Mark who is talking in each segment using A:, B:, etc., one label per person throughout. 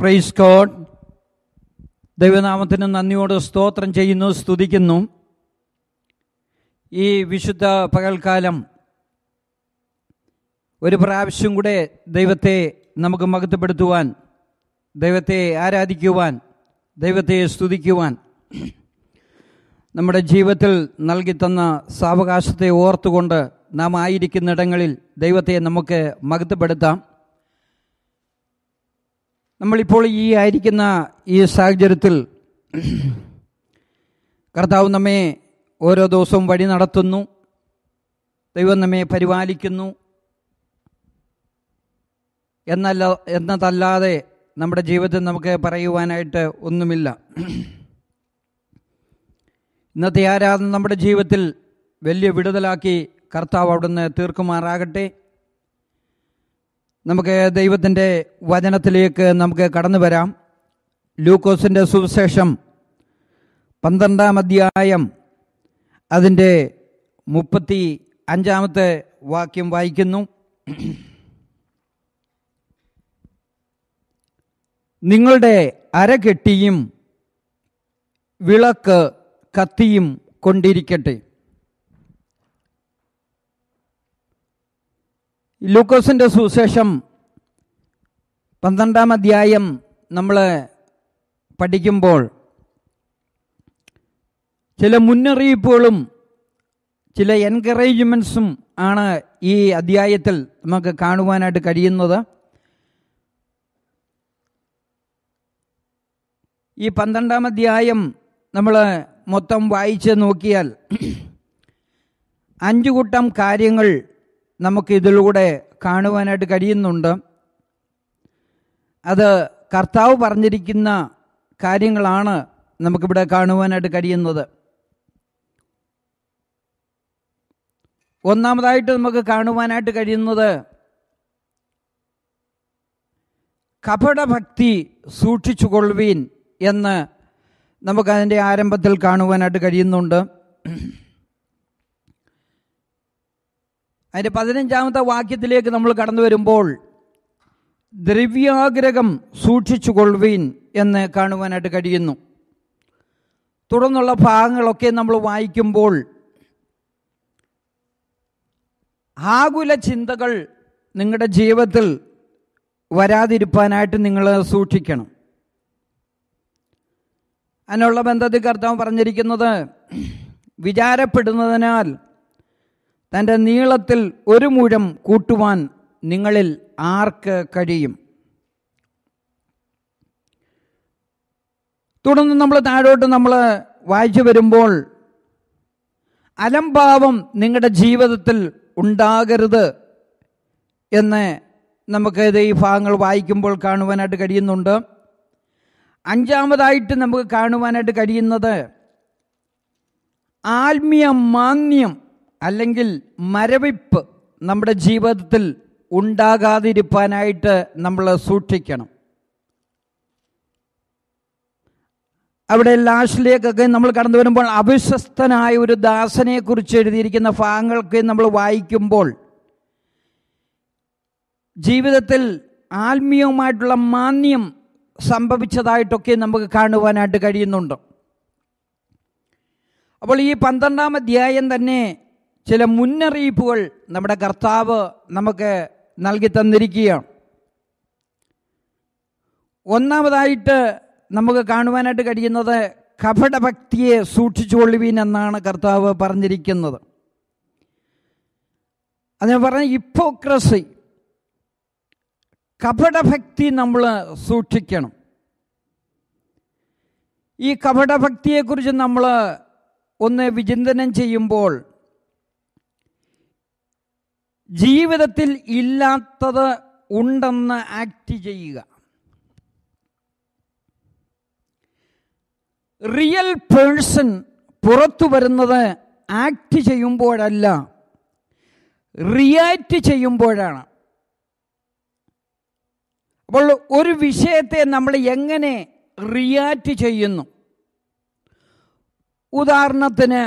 A: Price code ദൈവനാമത്തിന് നന്ദിയോട് സ്തോത്രം ചെയ്യുന്നു സ്തുതിക്കുന്നു ഈ വിശുദ്ധ പകൽക്കാലം ഒരു പ്രാവശ്യം കൂടെ ദൈവത്തെ നമുക്ക് മഹത്വപ്പെടുത്തുവാൻ ദൈവത്തെ ആരാധിക്കുവാൻ ദൈവത്തെ സ്തുതിക്കുവാൻ നമ്മുടെ ജീവിതത്തിൽ നൽകി തന്ന സാവകാശത്തെ ഓർത്തുകൊണ്ട് നാം ആയിരിക്കുന്നിടങ്ങളിൽ ദൈവത്തെ നമുക്ക് മഹത്വപ്പെടുത്താം നമ്മളിപ്പോൾ ഈ ആയിരിക്കുന്ന ഈ സാഹചര്യത്തിൽ കർത്താവ് നമ്മെ ഓരോ ദിവസവും വഴി നടത്തുന്നു ദൈവം നമ്മെ പരിപാലിക്കുന്നു എന്നല്ല എന്നതല്ലാതെ നമ്മുടെ ജീവിതത്തിൽ നമുക്ക് പറയുവാനായിട്ട് ഒന്നുമില്ല ഇന്നത്തെ ആരാധന നമ്മുടെ ജീവിതത്തിൽ വലിയ വിടുതലാക്കി കർത്താവ് അവിടുന്ന് തീർക്കുമാറാകട്ടെ നമുക്ക് ദൈവത്തിൻ്റെ വചനത്തിലേക്ക് നമുക്ക് കടന്നു വരാം ലൂക്കോസിൻ്റെ സുവിശേഷം പന്ത്രണ്ടാം അധ്യായം അതിൻ്റെ മുപ്പത്തി അഞ്ചാമത്തെ വാക്യം വായിക്കുന്നു നിങ്ങളുടെ അരകെട്ടിയും വിളക്ക് കത്തിയും കൊണ്ടിരിക്കട്ടെ ലൂക്കോസിൻ്റെ സുവിശേഷം പന്ത്രണ്ടാം അധ്യായം നമ്മൾ പഠിക്കുമ്പോൾ ചില മുന്നറിയിപ്പുകളും ചില എൻകറേജ്മെൻസും ആണ് ഈ അധ്യായത്തിൽ നമുക്ക് കാണുവാനായിട്ട് കഴിയുന്നത് ഈ പന്ത്രണ്ടാം അധ്യായം നമ്മൾ മൊത്തം വായിച്ച് നോക്കിയാൽ അഞ്ചു കൂട്ടം കാര്യങ്ങൾ നമുക്ക് ഇതിലൂടെ കാണുവാനായിട്ട് കഴിയുന്നുണ്ട് അത് കർത്താവ് പറഞ്ഞിരിക്കുന്ന കാര്യങ്ങളാണ് നമുക്കിവിടെ കാണുവാനായിട്ട് കഴിയുന്നത് ഒന്നാമതായിട്ട് നമുക്ക് കാണുവാനായിട്ട് കഴിയുന്നത് കപടഭക്തി സൂക്ഷിച്ചുകൊള്ളുവീൻ എന്ന് നമുക്കതിൻ്റെ ആരംഭത്തിൽ കാണുവാനായിട്ട് കഴിയുന്നുണ്ട് അതിൻ്റെ പതിനഞ്ചാമത്തെ വാക്യത്തിലേക്ക് നമ്മൾ കടന്നു വരുമ്പോൾ ദ്രവ്യാഗ്രഹം സൂക്ഷിച്ചുകൊള്ളുവീൻ എന്ന് കാണുവാനായിട്ട് കഴിയുന്നു തുടർന്നുള്ള ഭാഗങ്ങളൊക്കെ നമ്മൾ വായിക്കുമ്പോൾ ആകുല ചിന്തകൾ നിങ്ങളുടെ ജീവിതത്തിൽ വരാതിരിക്കാനായിട്ട് നിങ്ങൾ സൂക്ഷിക്കണം അതിനുള്ള ബന്ധത്തിൽ കർത്താവ് പറഞ്ഞിരിക്കുന്നത് വിചാരപ്പെടുന്നതിനാൽ തൻ്റെ നീളത്തിൽ ഒരു മുഴം കൂട്ടുവാൻ നിങ്ങളിൽ ആർക്ക് കഴിയും തുടർന്ന് നമ്മൾ താഴോട്ട് നമ്മൾ വായിച്ചു വരുമ്പോൾ അലംഭാവം നിങ്ങളുടെ ജീവിതത്തിൽ ഉണ്ടാകരുത് എന്ന് നമുക്ക് ഇത് ഈ ഭാഗങ്ങൾ വായിക്കുമ്പോൾ കാണുവാനായിട്ട് കഴിയുന്നുണ്ട് അഞ്ചാമതായിട്ട് നമുക്ക് കാണുവാനായിട്ട് കഴിയുന്നത് ആത്മീയ മാന്യം അല്ലെങ്കിൽ മരവിപ്പ് നമ്മുടെ ജീവിതത്തിൽ ഉണ്ടാകാതിരിക്കാനായിട്ട് നമ്മൾ സൂക്ഷിക്കണം അവിടെ ലാസ്റ്റിലേക്കൊക്കെ നമ്മൾ കടന്നു വരുമ്പോൾ അവിശ്വസ്തനായ ഒരു ദാസനെ കുറിച്ച് എഴുതിയിരിക്കുന്ന ഭാഗങ്ങളൊക്കെ നമ്മൾ വായിക്കുമ്പോൾ ജീവിതത്തിൽ ആത്മീയമായിട്ടുള്ള മാന്യം സംഭവിച്ചതായിട്ടൊക്കെ നമുക്ക് കാണുവാനായിട്ട് കഴിയുന്നുണ്ട് അപ്പോൾ ഈ പന്ത്രണ്ടാം അധ്യായം തന്നെ ചില മുന്നറിയിപ്പുകൾ നമ്മുടെ കർത്താവ് നമുക്ക് നൽകി തന്നിരിക്കുകയാണ് ഒന്നാമതായിട്ട് നമുക്ക് കാണുവാനായിട്ട് കഴിയുന്നത് കപടഭക്തിയെ സൂക്ഷിച്ചുകൊള്ളുവീൻ എന്നാണ് കർത്താവ് പറഞ്ഞിരിക്കുന്നത് അതിന് പറഞ്ഞ ഇപ്പോക്രസി കപടഭക്തി നമ്മൾ സൂക്ഷിക്കണം ഈ കപടഭക്തിയെക്കുറിച്ച് നമ്മൾ ഒന്ന് വിചിന്തനം ചെയ്യുമ്പോൾ ജീവിതത്തിൽ ഇല്ലാത്തത് ഉണ്ടെന്ന് ആക്ട് ചെയ്യുക റിയൽ പേഴ്സൺ പുറത്തു വരുന്നത് ആക്ട് ചെയ്യുമ്പോഴല്ല റിയാക്ട് ചെയ്യുമ്പോഴാണ് അപ്പോൾ ഒരു വിഷയത്തെ നമ്മൾ എങ്ങനെ റിയാക്ട് ചെയ്യുന്നു ഉദാഹരണത്തിന്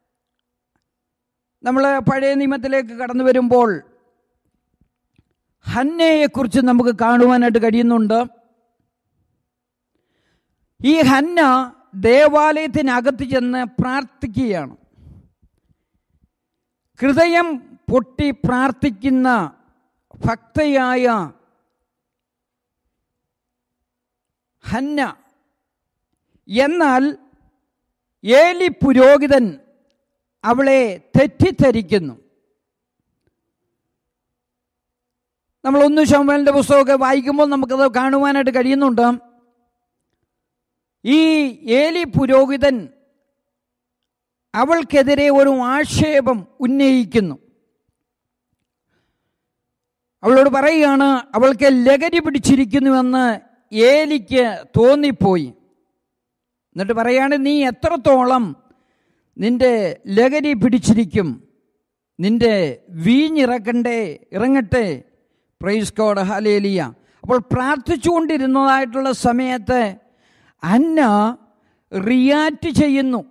A: നമ്മൾ പഴയ നിയമത്തിലേക്ക് കടന്നു വരുമ്പോൾ ഹന്നയെക്കുറിച്ച് നമുക്ക് കാണുവാനായിട്ട് കഴിയുന്നുണ്ട് ഈ ഹന്ന ദേവാലയത്തിനകത്ത് ചെന്ന് പ്രാർത്ഥിക്കുകയാണ് ഹൃദയം പൊട്ടി പ്രാർത്ഥിക്കുന്ന ഭക്തയായ ഹന്ന എന്നാൽ ഏലി പുരോഹിതൻ അവളെ തെറ്റിദ്ധരിക്കുന്നു നമ്മൾ ഒന്ന് ശമ്പലിൻ്റെ പുസ്തകമൊക്കെ വായിക്കുമ്പോൾ നമുക്കത് കാണുവാനായിട്ട് കഴിയുന്നുണ്ട് ഈ ഏലി പുരോഹിതൻ അവൾക്കെതിരെ ഒരു ആക്ഷേപം ഉന്നയിക്കുന്നു അവളോട് പറയുകയാണ് അവൾക്ക് ലഹരി പിടിച്ചിരിക്കുന്നുവെന്ന് ഏലിക്ക് തോന്നിപ്പോയി എന്നിട്ട് പറയാണ് നീ എത്രത്തോളം നിന്റെ ലഹരി പിടിച്ചിരിക്കും നിന്റെ വീഞ്ഞിറക്കണ്ടേ ഇറങ്ങട്ടെ പ്രൈസ് കോഡ് ഹലേലിയ അപ്പോൾ പ്രാർത്ഥിച്ചുകൊണ്ടിരുന്നതായിട്ടുള്ള സമയത്ത് അന്ന റിയാക്റ്റ് ചെയ്യുന്നു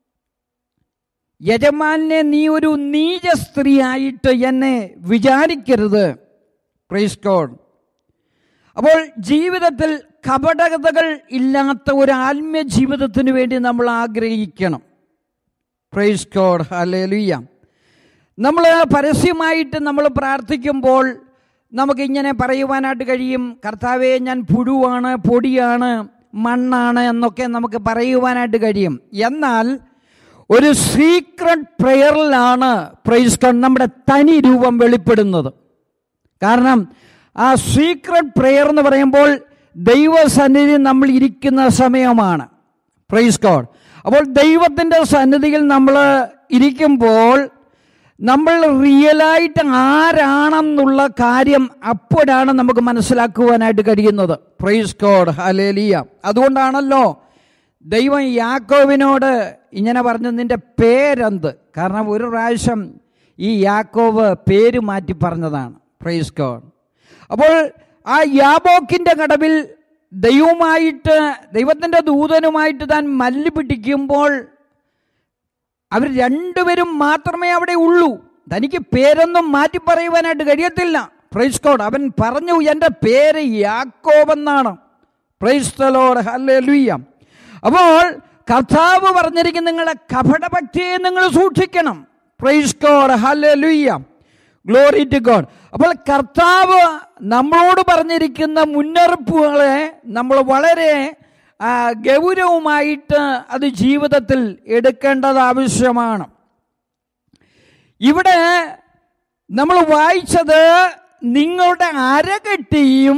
A: യജമാനെ നീ ഒരു നീച സ്ത്രീയായിട്ട് എന്നെ വിചാരിക്കരുത് പ്രൈസ് കോഡ് അപ്പോൾ ജീവിതത്തിൽ കപടകതകൾ ഇല്ലാത്ത ഒരു ആത്മീയ ജീവിതത്തിന് വേണ്ടി നമ്മൾ ആഗ്രഹിക്കണം പ്രൈസ് കോഡ് ഹലേലുയ്യ നമ്മൾ പരസ്യമായിട്ട് നമ്മൾ പ്രാർത്ഥിക്കുമ്പോൾ നമുക്കിങ്ങനെ പറയുവാനായിട്ട് കഴിയും കർത്താവെ ഞാൻ പുഴുവാണ് പൊടിയാണ് മണ്ണാണ് എന്നൊക്കെ നമുക്ക് പറയുവാനായിട്ട് കഴിയും എന്നാൽ ഒരു സീക്രട്ട് പ്രെയറിലാണ് പ്രൈസ് കോഡ് നമ്മുടെ തനി രൂപം വെളിപ്പെടുന്നത് കാരണം ആ സീക്രട്ട് പ്രെയർ എന്ന് പറയുമ്പോൾ ദൈവസന്നിധി നമ്മൾ ഇരിക്കുന്ന സമയമാണ് പ്രൈസ് ഗോഡ് അപ്പോൾ ദൈവത്തിൻ്റെ സന്നിധിയിൽ നമ്മൾ ഇരിക്കുമ്പോൾ നമ്മൾ റിയലായിട്ട് ആരാണെന്നുള്ള കാര്യം അപ്പോഴാണ് നമുക്ക് മനസ്സിലാക്കുവാനായിട്ട് കഴിയുന്നത് പ്രൈസ് ഗോഡ് ഹലേലിയ അതുകൊണ്ടാണല്ലോ ദൈവം യാക്കോവിനോട് ഇങ്ങനെ പറഞ്ഞു നിന്റെ പേരെന്ത് കാരണം ഒരു പ്രാവശ്യം ഈ യാക്കോവ് പേര് മാറ്റി പറഞ്ഞതാണ് പ്രൈസ് ഗോഡ് അപ്പോൾ ആ യാബോക്കിൻ്റെ കടവിൽ ദൈവമായിട്ട് ദൈവത്തിൻ്റെ ദൂതനുമായിട്ട് താൻ മല്ല് പിടിക്കുമ്പോൾ അവർ രണ്ടുപേരും മാത്രമേ അവിടെ ഉള്ളൂ തനിക്ക് പേരൊന്നും മാറ്റി പറയുവാനായിട്ട് കഴിയത്തില്ല പ്രൈസ് കോഡ് അവൻ പറഞ്ഞു എൻ്റെ പേര് യാക്കോബെന്നാണ് പ്രൈസ് തലോട് ഹല്ലേ അപ്പോൾ കർത്താവ് പറഞ്ഞിരിക്കുന്ന നിങ്ങളുടെ കപടഭക്തിയെ നിങ്ങൾ സൂക്ഷിക്കണം praise God hallelujah glory to God അപ്പോൾ കർത്താവ് നമ്മളോട് പറഞ്ഞിരിക്കുന്ന മുന്നറിയിപ്പുകളെ നമ്മൾ വളരെ ആ, ഗൗരവമായിട്ട് അത് ജീവിതത്തിൽ എടുക്കേണ്ടത് ആവശ്യമാണ് ഇവിടെ നമ്മൾ വായിച്ചത് നിങ്ങളുടെ അരകെട്ടിയും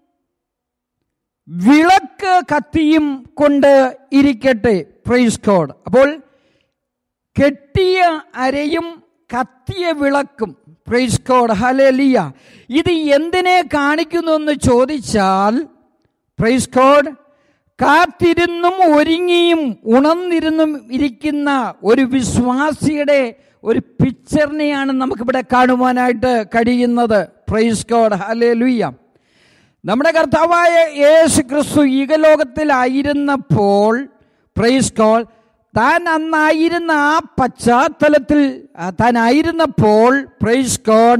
A: വിളക്ക് കത്തിയും കൊണ്ട് ഇരിക്കട്ടെ പ്രൈസ് കോഡ് അപ്പോൾ കെട്ടിയ അരയും കത്തിയ വിളക്കും പ്രൈസ് കോഡ് ഹലേലിയ ഇത് എന്തിനെ കാണിക്കുന്നു എന്ന് ചോദിച്ചാൽ പ്രൈസ് കോഡ് കാത്തിരുന്നും ഒരുങ്ങിയും ഉണർന്നിരുന്നും ഇരിക്കുന്ന ഒരു വിശ്വാസിയുടെ ഒരു പിക്ചറിനെയാണ് നമുക്കിവിടെ കാണുവാനായിട്ട് കഴിയുന്നത് പ്രൈസ് കോഡ് ഹലേലുയ്യ നമ്മുടെ കർത്താവായ യേശു ക്രിസ്തു ഈകലോകത്തിലായിരുന്നപ്പോൾ പ്രൈസ് കോൾ താൻ അന്നായിരുന്ന ആ പശ്ചാത്തലത്തിൽ ആ, താൻ ആയിരുന്നപ്പോൾ പ്രൈസ് കോൺ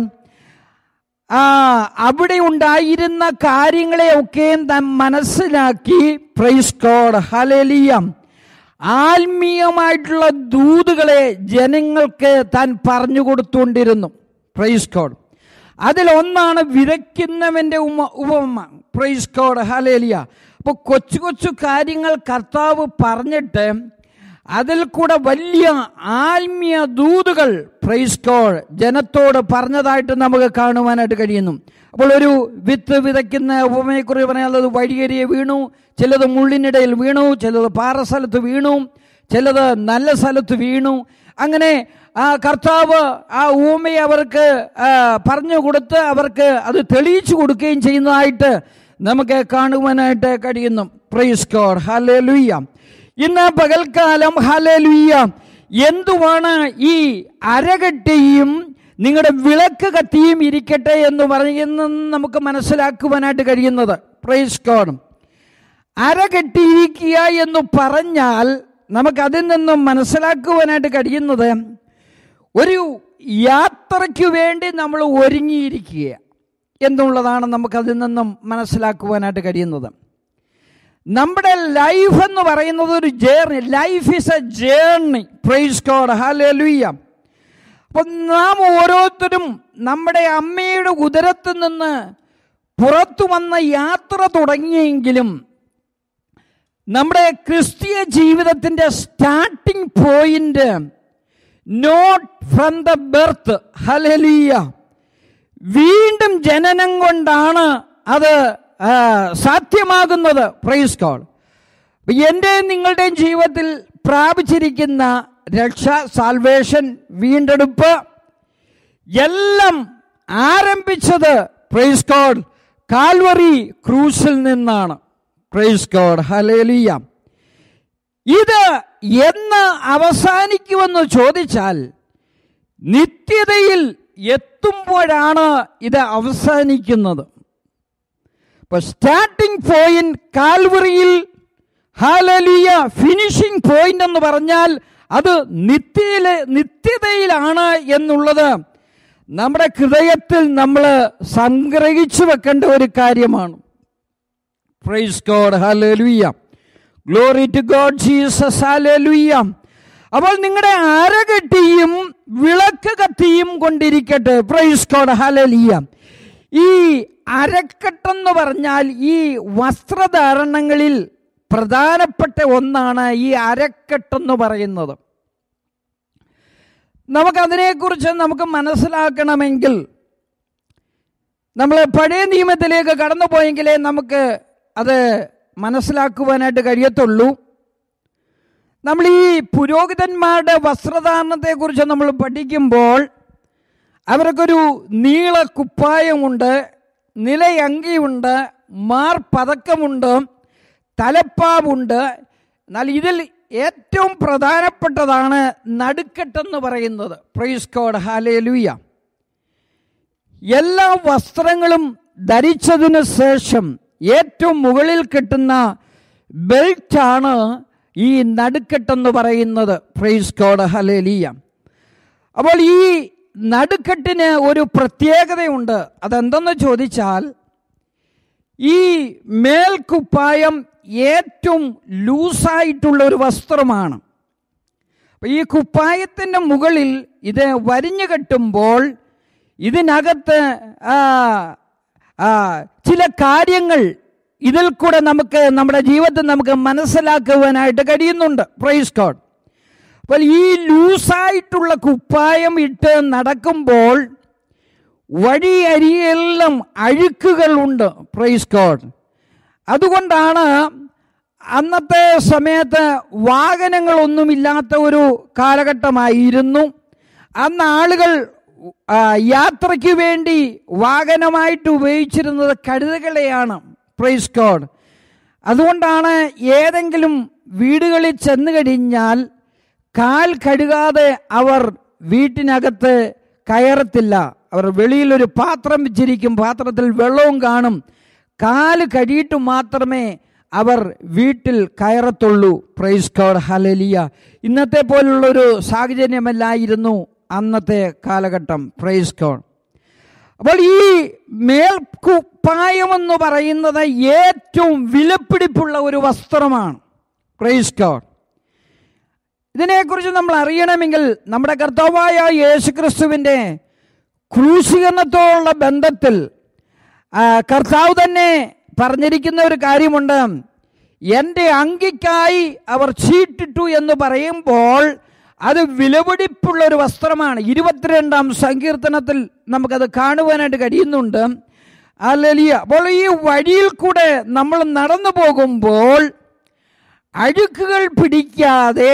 A: ആ അവിടെ ഉണ്ടായിരുന്ന കാര്യങ്ങളെയൊക്കെയും താൻ മനസ്സിലാക്കി പ്രൈസ് കോഡ് ഹലേലിയം ആത്മീയമായിട്ടുള്ള ദൂതുകളെ ജനങ്ങൾക്ക് താൻ പറഞ്ഞു കൊടുത്തുകൊണ്ടിരുന്നു പ്രൈസ് കോഡ് അതിലൊന്നാണ് വിതയ്ക്കുന്നവൻ്റെ ഉമ ഉപമ പ്രൈസ് കോഡ് ഹലേലിയ അപ്പോൾ കൊച്ചു കൊച്ചു കാര്യങ്ങൾ കർത്താവ് പറഞ്ഞിട്ട് അതിൽ കൂടെ വലിയ ആത്മീയ ദൂതുകൾ പ്രൈസ് കോഡ് ജനത്തോട് പറഞ്ഞതായിട്ട് നമുക്ക് കാണുവാനായിട്ട് കഴിയുന്നു അപ്പോൾ ഒരു വിത്ത് വിതയ്ക്കുന്ന ഉപമയെക്കുറിച്ച് പറയാനുള്ളത് വഴിയരിയെ വീണു ചിലത് മുള്ളിനിടയിൽ വീണു ചിലത് പാറ സ്ഥലത്ത് വീണു ചിലത് നല്ല സ്ഥലത്ത് വീണു അങ്ങനെ ആ കർത്താവ് ആ ഊമയെ അവർക്ക് ആ, പറഞ്ഞു കൊടുത്ത് അവർക്ക് അത് തെളിയിച്ചു കൊടുക്കുകയും ചെയ്യുന്നതായിട്ട് നമുക്ക് കാണുവാനായിട്ട് കഴിയുന്നു പ്രൈസ് കോഡ് ഹലേ ഇന്ന് പകൽക്കാലം ഹലലുയ്യ എന്തുവാണ് ഈ അരകെട്ടിയും നിങ്ങളുടെ വിളക്ക് കത്തിയും ഇരിക്കട്ടെ എന്ന് പറയുന്ന നമുക്ക് മനസ്സിലാക്കുവാനായിട്ട് കഴിയുന്നത് പ്രൈസ് കോഡ് അരകെട്ടിയിരിക്കുക എന്ന് പറഞ്ഞാൽ നമുക്കതിൽ നിന്നും മനസ്സിലാക്കുവാനായിട്ട് കഴിയുന്നത് ഒരു യാത്രയ്ക്ക് വേണ്ടി നമ്മൾ ഒരുങ്ങിയിരിക്കുക എന്നുള്ളതാണ് നമുക്കതിൽ നിന്നും മനസ്സിലാക്കുവാനായിട്ട് കഴിയുന്നത് നമ്മുടെ ലൈഫ് എന്ന് പറയുന്നത് ഒരു journey life is a journey praise God hallelujah അപ്പം നാം ഓരോരുത്തരും നമ്മുടെ അമ്മയുടെ ഉദരത്തിൽ നിന്ന് പുറത്തു വന്ന യാത്ര തുടങ്ങിയെങ്കിലും നമ്മുടെ ക്രിസ്തീയ ജീവിതത്തിൻ്റെ starting point not from the birth hallelujah വീണ്ടും ജനനം കൊണ്ടാണ് അത് ആ, സാധ്യമാകുന്നത് പ്രൈസ് കോഡ് എൻ്റെ നിങ്ങളുടെയും ജീവിതത്തിൽ പ്രാപിച്ചിരിക്കുന്ന രക്ഷ സാൽവേഷൻ വീണ്ടെടുപ്പ് എല്ലാം ആരംഭിച്ചത് പ്രൈസ് കോഡ് കാൽവറി ക്രൂസിൽ നിന്നാണ് പ്രൈസ് കോഡ് ഹലേലിയ ഇത് എന്ന് അവസാനിക്കുമെന്ന് ചോദിച്ചാൽ നിത്യതയിൽ എത്തുമ്പോഴാണ് ഇത് അവസാനിക്കുന്നത് ഇപ്പൊ സ്റ്റാർട്ടിംഗ് പോയിന്റ് കാൽവറിയിൽ ഹാലലിയ ഫിനിഷിംഗ് പോയിന്റ് എന്ന് പറഞ്ഞാൽ അത് നിത്യയിലെ നിത്യതയിലാണ് എന്നുള്ളത് നമ്മുടെ ഹൃദയത്തിൽ നമ്മൾ സംഗ്രഹിച്ചു വെക്കേണ്ട ഒരു കാര്യമാണ് praise God hallelujah glory to God Jesus hallelujah അപ്പോൾ നിങ്ങളുടെ അരകെട്ടിയും വിളക്ക് കത്തിയും കൊണ്ടിരിക്കട്ടെ പ്രൈസ് ഗോഡ് ഹാലലിയ ഈ അരക്കെട്ടെന്ന് പറഞ്ഞാൽ ഈ വസ്ത്രധാരണങ്ങളിൽ പ്രധാനപ്പെട്ട ഒന്നാണ് ഈ അരക്കെട്ടെന്ന് പറയുന്നത് നമുക്കതിനെക്കുറിച്ച് നമുക്ക് മനസ്സിലാക്കണമെങ്കിൽ നമ്മൾ പഴയ നിയമത്തിലേക്ക് കടന്നു പോയെങ്കിലേ നമുക്ക് അത് മനസ്സിലാക്കുവാനായിട്ട് കഴിയത്തുള്ളൂ നമ്മൾ ഈ പുരോഹിതന്മാരുടെ വസ്ത്രധാരണത്തെക്കുറിച്ച് നമ്മൾ പഠിക്കുമ്പോൾ അവർക്കൊരു നീള കുപ്പായമുണ്ട് നിലയങ്കിയുണ്ട് മാർപതക്കമുണ്ട് തലപ്പാവുണ്ട് എന്നാൽ ഇതിൽ ഏറ്റവും പ്രധാനപ്പെട്ടതാണ് നടുക്കെട്ടെന്ന് പറയുന്നത് പ്രൈസ് കോഡ് ഹാലേലുയ്യ എല്ലാ വസ്ത്രങ്ങളും ധരിച്ചതിന് ശേഷം ഏറ്റവും മുകളിൽ കിട്ടുന്ന ബെൽറ്റാണ് ഈ നടുക്കെട്ടെന്ന് പറയുന്നത് പ്രൈസ് കോഡ് ഹലേലിയ അപ്പോൾ ഈ നടുക്കെട്ടിന് ഒരു പ്രത്യേകതയുണ്ട് അതെന്തെന്ന് ചോദിച്ചാൽ ഈ മേൽക്കുപ്പായം ഏറ്റവും ലൂസായിട്ടുള്ള ഒരു വസ്ത്രമാണ് അപ്പൊ ഈ കുപ്പായത്തിൻ്റെ മുകളിൽ ഇത് വരിഞ്ഞു കെട്ടുമ്പോൾ ഇതിനകത്ത് ആ, ആ, ചില കാര്യങ്ങൾ ഇതിൽ കൂടെ നമുക്ക് നമ്മുടെ ജീവിതത്തിൽ നമുക്ക് മനസ്സിലാക്കുവാനായിട്ട് കഴിയുന്നുണ്ട് പ്രൈസ് കോഡ് അപ്പോൾ ഈ ലൂസായിട്ടുള്ള കുപ്പായം ഇട്ട് നടക്കുമ്പോൾ വഴി അരിയെല്ലാം അഴുക്കുകളുണ്ട് പ്രൈസ് കോഡ് അതുകൊണ്ടാണ് അന്നത്തെ സമയത്ത് വാഹനങ്ങളൊന്നുമില്ലാത്ത ഒരു കാലഘട്ടമായിരുന്നു അന്ന് ആളുകൾ ആ, യാത്രയ്ക്ക് വേണ്ടി വാഹനമായിട്ട് ഉപയോഗിച്ചിരുന്നത് കഴുതകളെയാണ് പ്രൈസ് കോഡ് അതുകൊണ്ടാണ് ഏതെങ്കിലും വീടുകളിൽ ചെന്ന് കഴിഞ്ഞാൽ കാൽ കഴുകാതെ അവർ വീട്ടിനകത്ത് കയറത്തില്ല അവർ വെളിയിലൊരു പാത്രം വെച്ചിരിക്കും പാത്രത്തിൽ വെള്ളവും കാണും കാല് കഴുകിയിട്ട് മാത്രമേ അവർ വീട്ടിൽ കയറത്തുള്ളൂ പ്രൈസ് കോഡ് ഹലലിയ ഇന്നത്തെ പോലുള്ളൊരു സാഹചര്യമല്ലായിരുന്നു അന്നത്തെ കാലഘട്ടം പ്രൈസ് കോഡ് അപ്പോൾ ഈ മേൽക്കുപ്പായം എന്ന് പറയുന്നത് ഏറ്റവും വിലപിടിപ്പുള്ള ഒരു വസ്ത്രമാണ് പ്രൈസ് കോഡ് ഇതിനെക്കുറിച്ച് നമ്മൾ അറിയണമെങ്കിൽ നമ്മുടെ കർത്താവായ യേശുക്രിസ്തുവിൻ്റെ ക്രൂശീകരണത്തോടുള്ള ബന്ധത്തിൽ ആ, കർത്താവ് തന്നെ പറഞ്ഞിരിക്കുന്ന ഒരു കാര്യമുണ്ട് എൻ്റെ അങ്കിക്കായി അവർ ചീട്ടിട്ടു എന്ന് പറയുമ്പോൾ അത് വിലപിടിപ്പുള്ള ഒരു വസ്ത്രമാണ് ഇരുപത്തിരണ്ടാം സങ്കീർത്തനത്തിൽ നമുക്കത് കാണുവാനായിട്ട് കഴിയുന്നുണ്ട് അല്ലലിയ അപ്പോൾ ഈ വഴിയിൽ കൂടെ നമ്മൾ നടന്നു പോകുമ്പോൾ അഴുക്കുകൾ പിടിക്കാതെ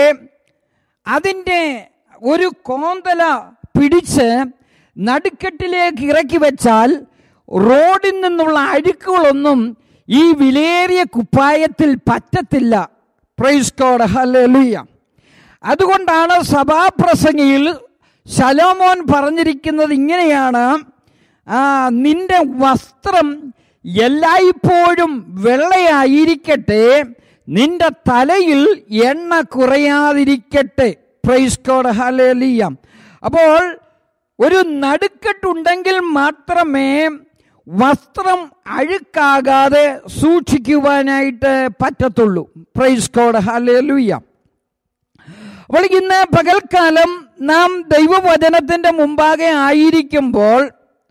A: അതിൻ്റെ ഒരു കോന്തല പിടിച്ച് നടുക്കെട്ടിലേക്ക് ഇറക്കി വെച്ചാൽ റോഡിൽ നിന്നുള്ള അഴുക്കുകളൊന്നും ഈ വിലയേറിയ കുപ്പായത്തിൽ പറ്റത്തില്ല പ്രൈസ് കോഡ് ഹല്ലേലൂയ അതുകൊണ്ടാണ് സഭാപ്രസംഗിയിൽ ശലോമോൻ പറഞ്ഞിരിക്കുന്നത് ഇങ്ങനെയാണ് ആ നിന്റെ വസ്ത്രം എല്ലായ്പ്പോഴും വെള്ളയായിരിക്കട്ടെ നിന്റെ തലയിൽ എണ്ണ കുറയാതിരിക്കട്ടെ പ്രൈസ് കോഡ് ഹലേലിയ അപ്പോൾ ഒരു നടുക്കെട്ടുണ്ടെങ്കിൽ മാത്രമേ വസ്ത്രം അഴുക്കാകാതെ സൂക്ഷിക്കുവാനായിട്ട് പറ്റത്തുള്ളൂ പ്രൈസ് കോഡ് ഹല്ലേലൂയ അപ്പോൾ ഇന്ന് പകൽക്കാലം നാം ദൈവവചനത്തിന്റെ മുമ്പാകെ ആയിരിക്കുമ്പോൾ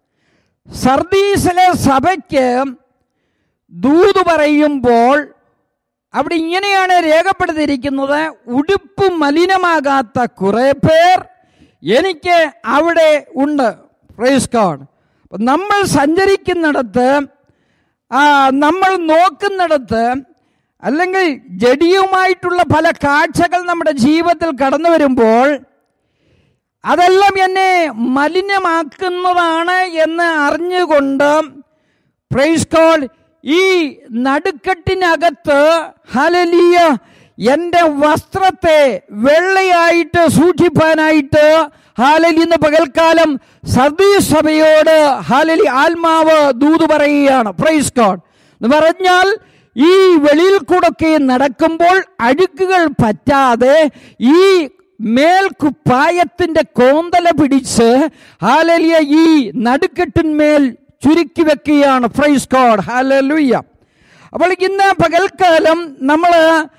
A: സർദീസിലെ സഭയ്ക്ക് ദൂത് പറയുമ്പോൾ അവിടെ ഇങ്ങനെയാണ് രേഖപ്പെടുത്തിയിരിക്കുന്നത് ഉടുപ്പ് മലിനമാകാത്ത കുറെ പേർ എനിക്ക് അവിടെ ഉണ്ട് പ്രൈസ് ഗോഡ് അപ്പം നമ്മൾ സഞ്ചരിക്കുന്നിടത്ത് ആ, നമ്മൾ നോക്കുന്നിടത്ത് അല്ലെങ്കിൽ ജഡിയുമായിട്ടുള്ള പല കാഴ്ചകൾ നമ്മുടെ ജീവിതത്തിൽ കടന്നു വരുമ്പോൾ അതെല്ലാം എന്നെ മലിനമാക്കുന്നതാണ് എന്ന് അറിഞ്ഞുകൊണ്ട് പ്രൈസ് കോൾ ഈ നടുക്കെട്ടിനകത്ത് ഹലലിയ എൻ്റെ വസ്ത്രത്തെ വെള്ളയായിട്ട് സൂക്ഷിപ്പാനായിട്ട് ഹാലലി ഇന്ന് പകൽക്കാലം സർദീസ് സഭയോട് ഹാലലി ആത്മാവ് ദൂത് പറയുകയാണ് പ്രൈസ് കോഡ് എന്ന് പറഞ്ഞാൽ ഈ വെളിയിൽ കൂടൊക്കെ നടക്കുമ്പോൾ അഴുക്കുകൾ പറ്റാതെ ഈ മേൽക്കുപ്പായത്തിന്റെ കോന്തല പിടിച്ച് ഹാലലിയ ഈ നടുക്കെട്ടിന്മേൽ ചുരുക്കി വെക്കുകയാണ് ഫ്രൈസ് കോഡ് ഹാലലുയ്യ അപ്പോൾ ഇന്ന് പകൽക്കാലം നമ്മൾ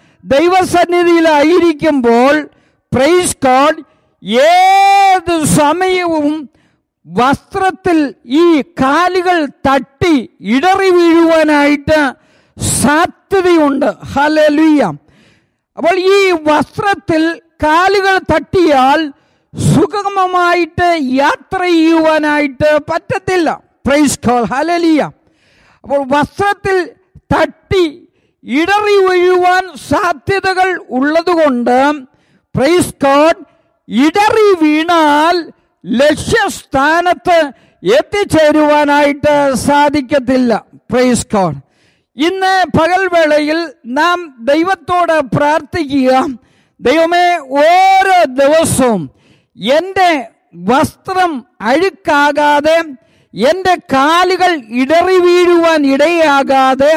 A: ദൈവസന്നിധിയിലായിരിക്കുമ്പോൾ പ്രൈസ് കോഡ് ഏത് സമയവും വസ്ത്രത്തിൽ ഈ കാലുകൾ തട്ടി ഇടറി വീഴുവാനായിട്ട് സാധ്യതയുണ്ട് ഹലലുയ്യ അപ്പോൾ ഈ വസ്ത്രത്തിൽ കാലുകൾ തട്ടിയാൽ സുഗമമായിട്ട് യാത്ര ചെയ്യുവാനായിട്ട് പറ്റത്തില്ല പ്രൈസ് കോൾ ഹലലിയ അപ്പോൾ വസ്ത്രത്തിൽ തട്ടി ഇടറി വീഴുവാൻ സാധ്യതകൾ ഉള്ളതുകൊണ്ട് പ്രൈസ് കോഡ് ഇടറി വീണാൽ ലക്ഷ്യസ്ഥാനത്ത് എത്തിച്ചേരുവാനായിട്ട് സാധിക്കത്തില്ല പ്രൈസ് കോഡ് ഇന്ന് പകൽവേളയിൽ നാം ദൈവത്തോട് പ്രാർത്ഥിക്കുക ദൈവമേ ഓരോ ദിവസവും എൻ്റെ വസ്ത്രം അഴുക്കാകാതെ എൻ്റെ കാലുകൾ ഇടറി വീഴുവാൻ ഇടയാകാതെ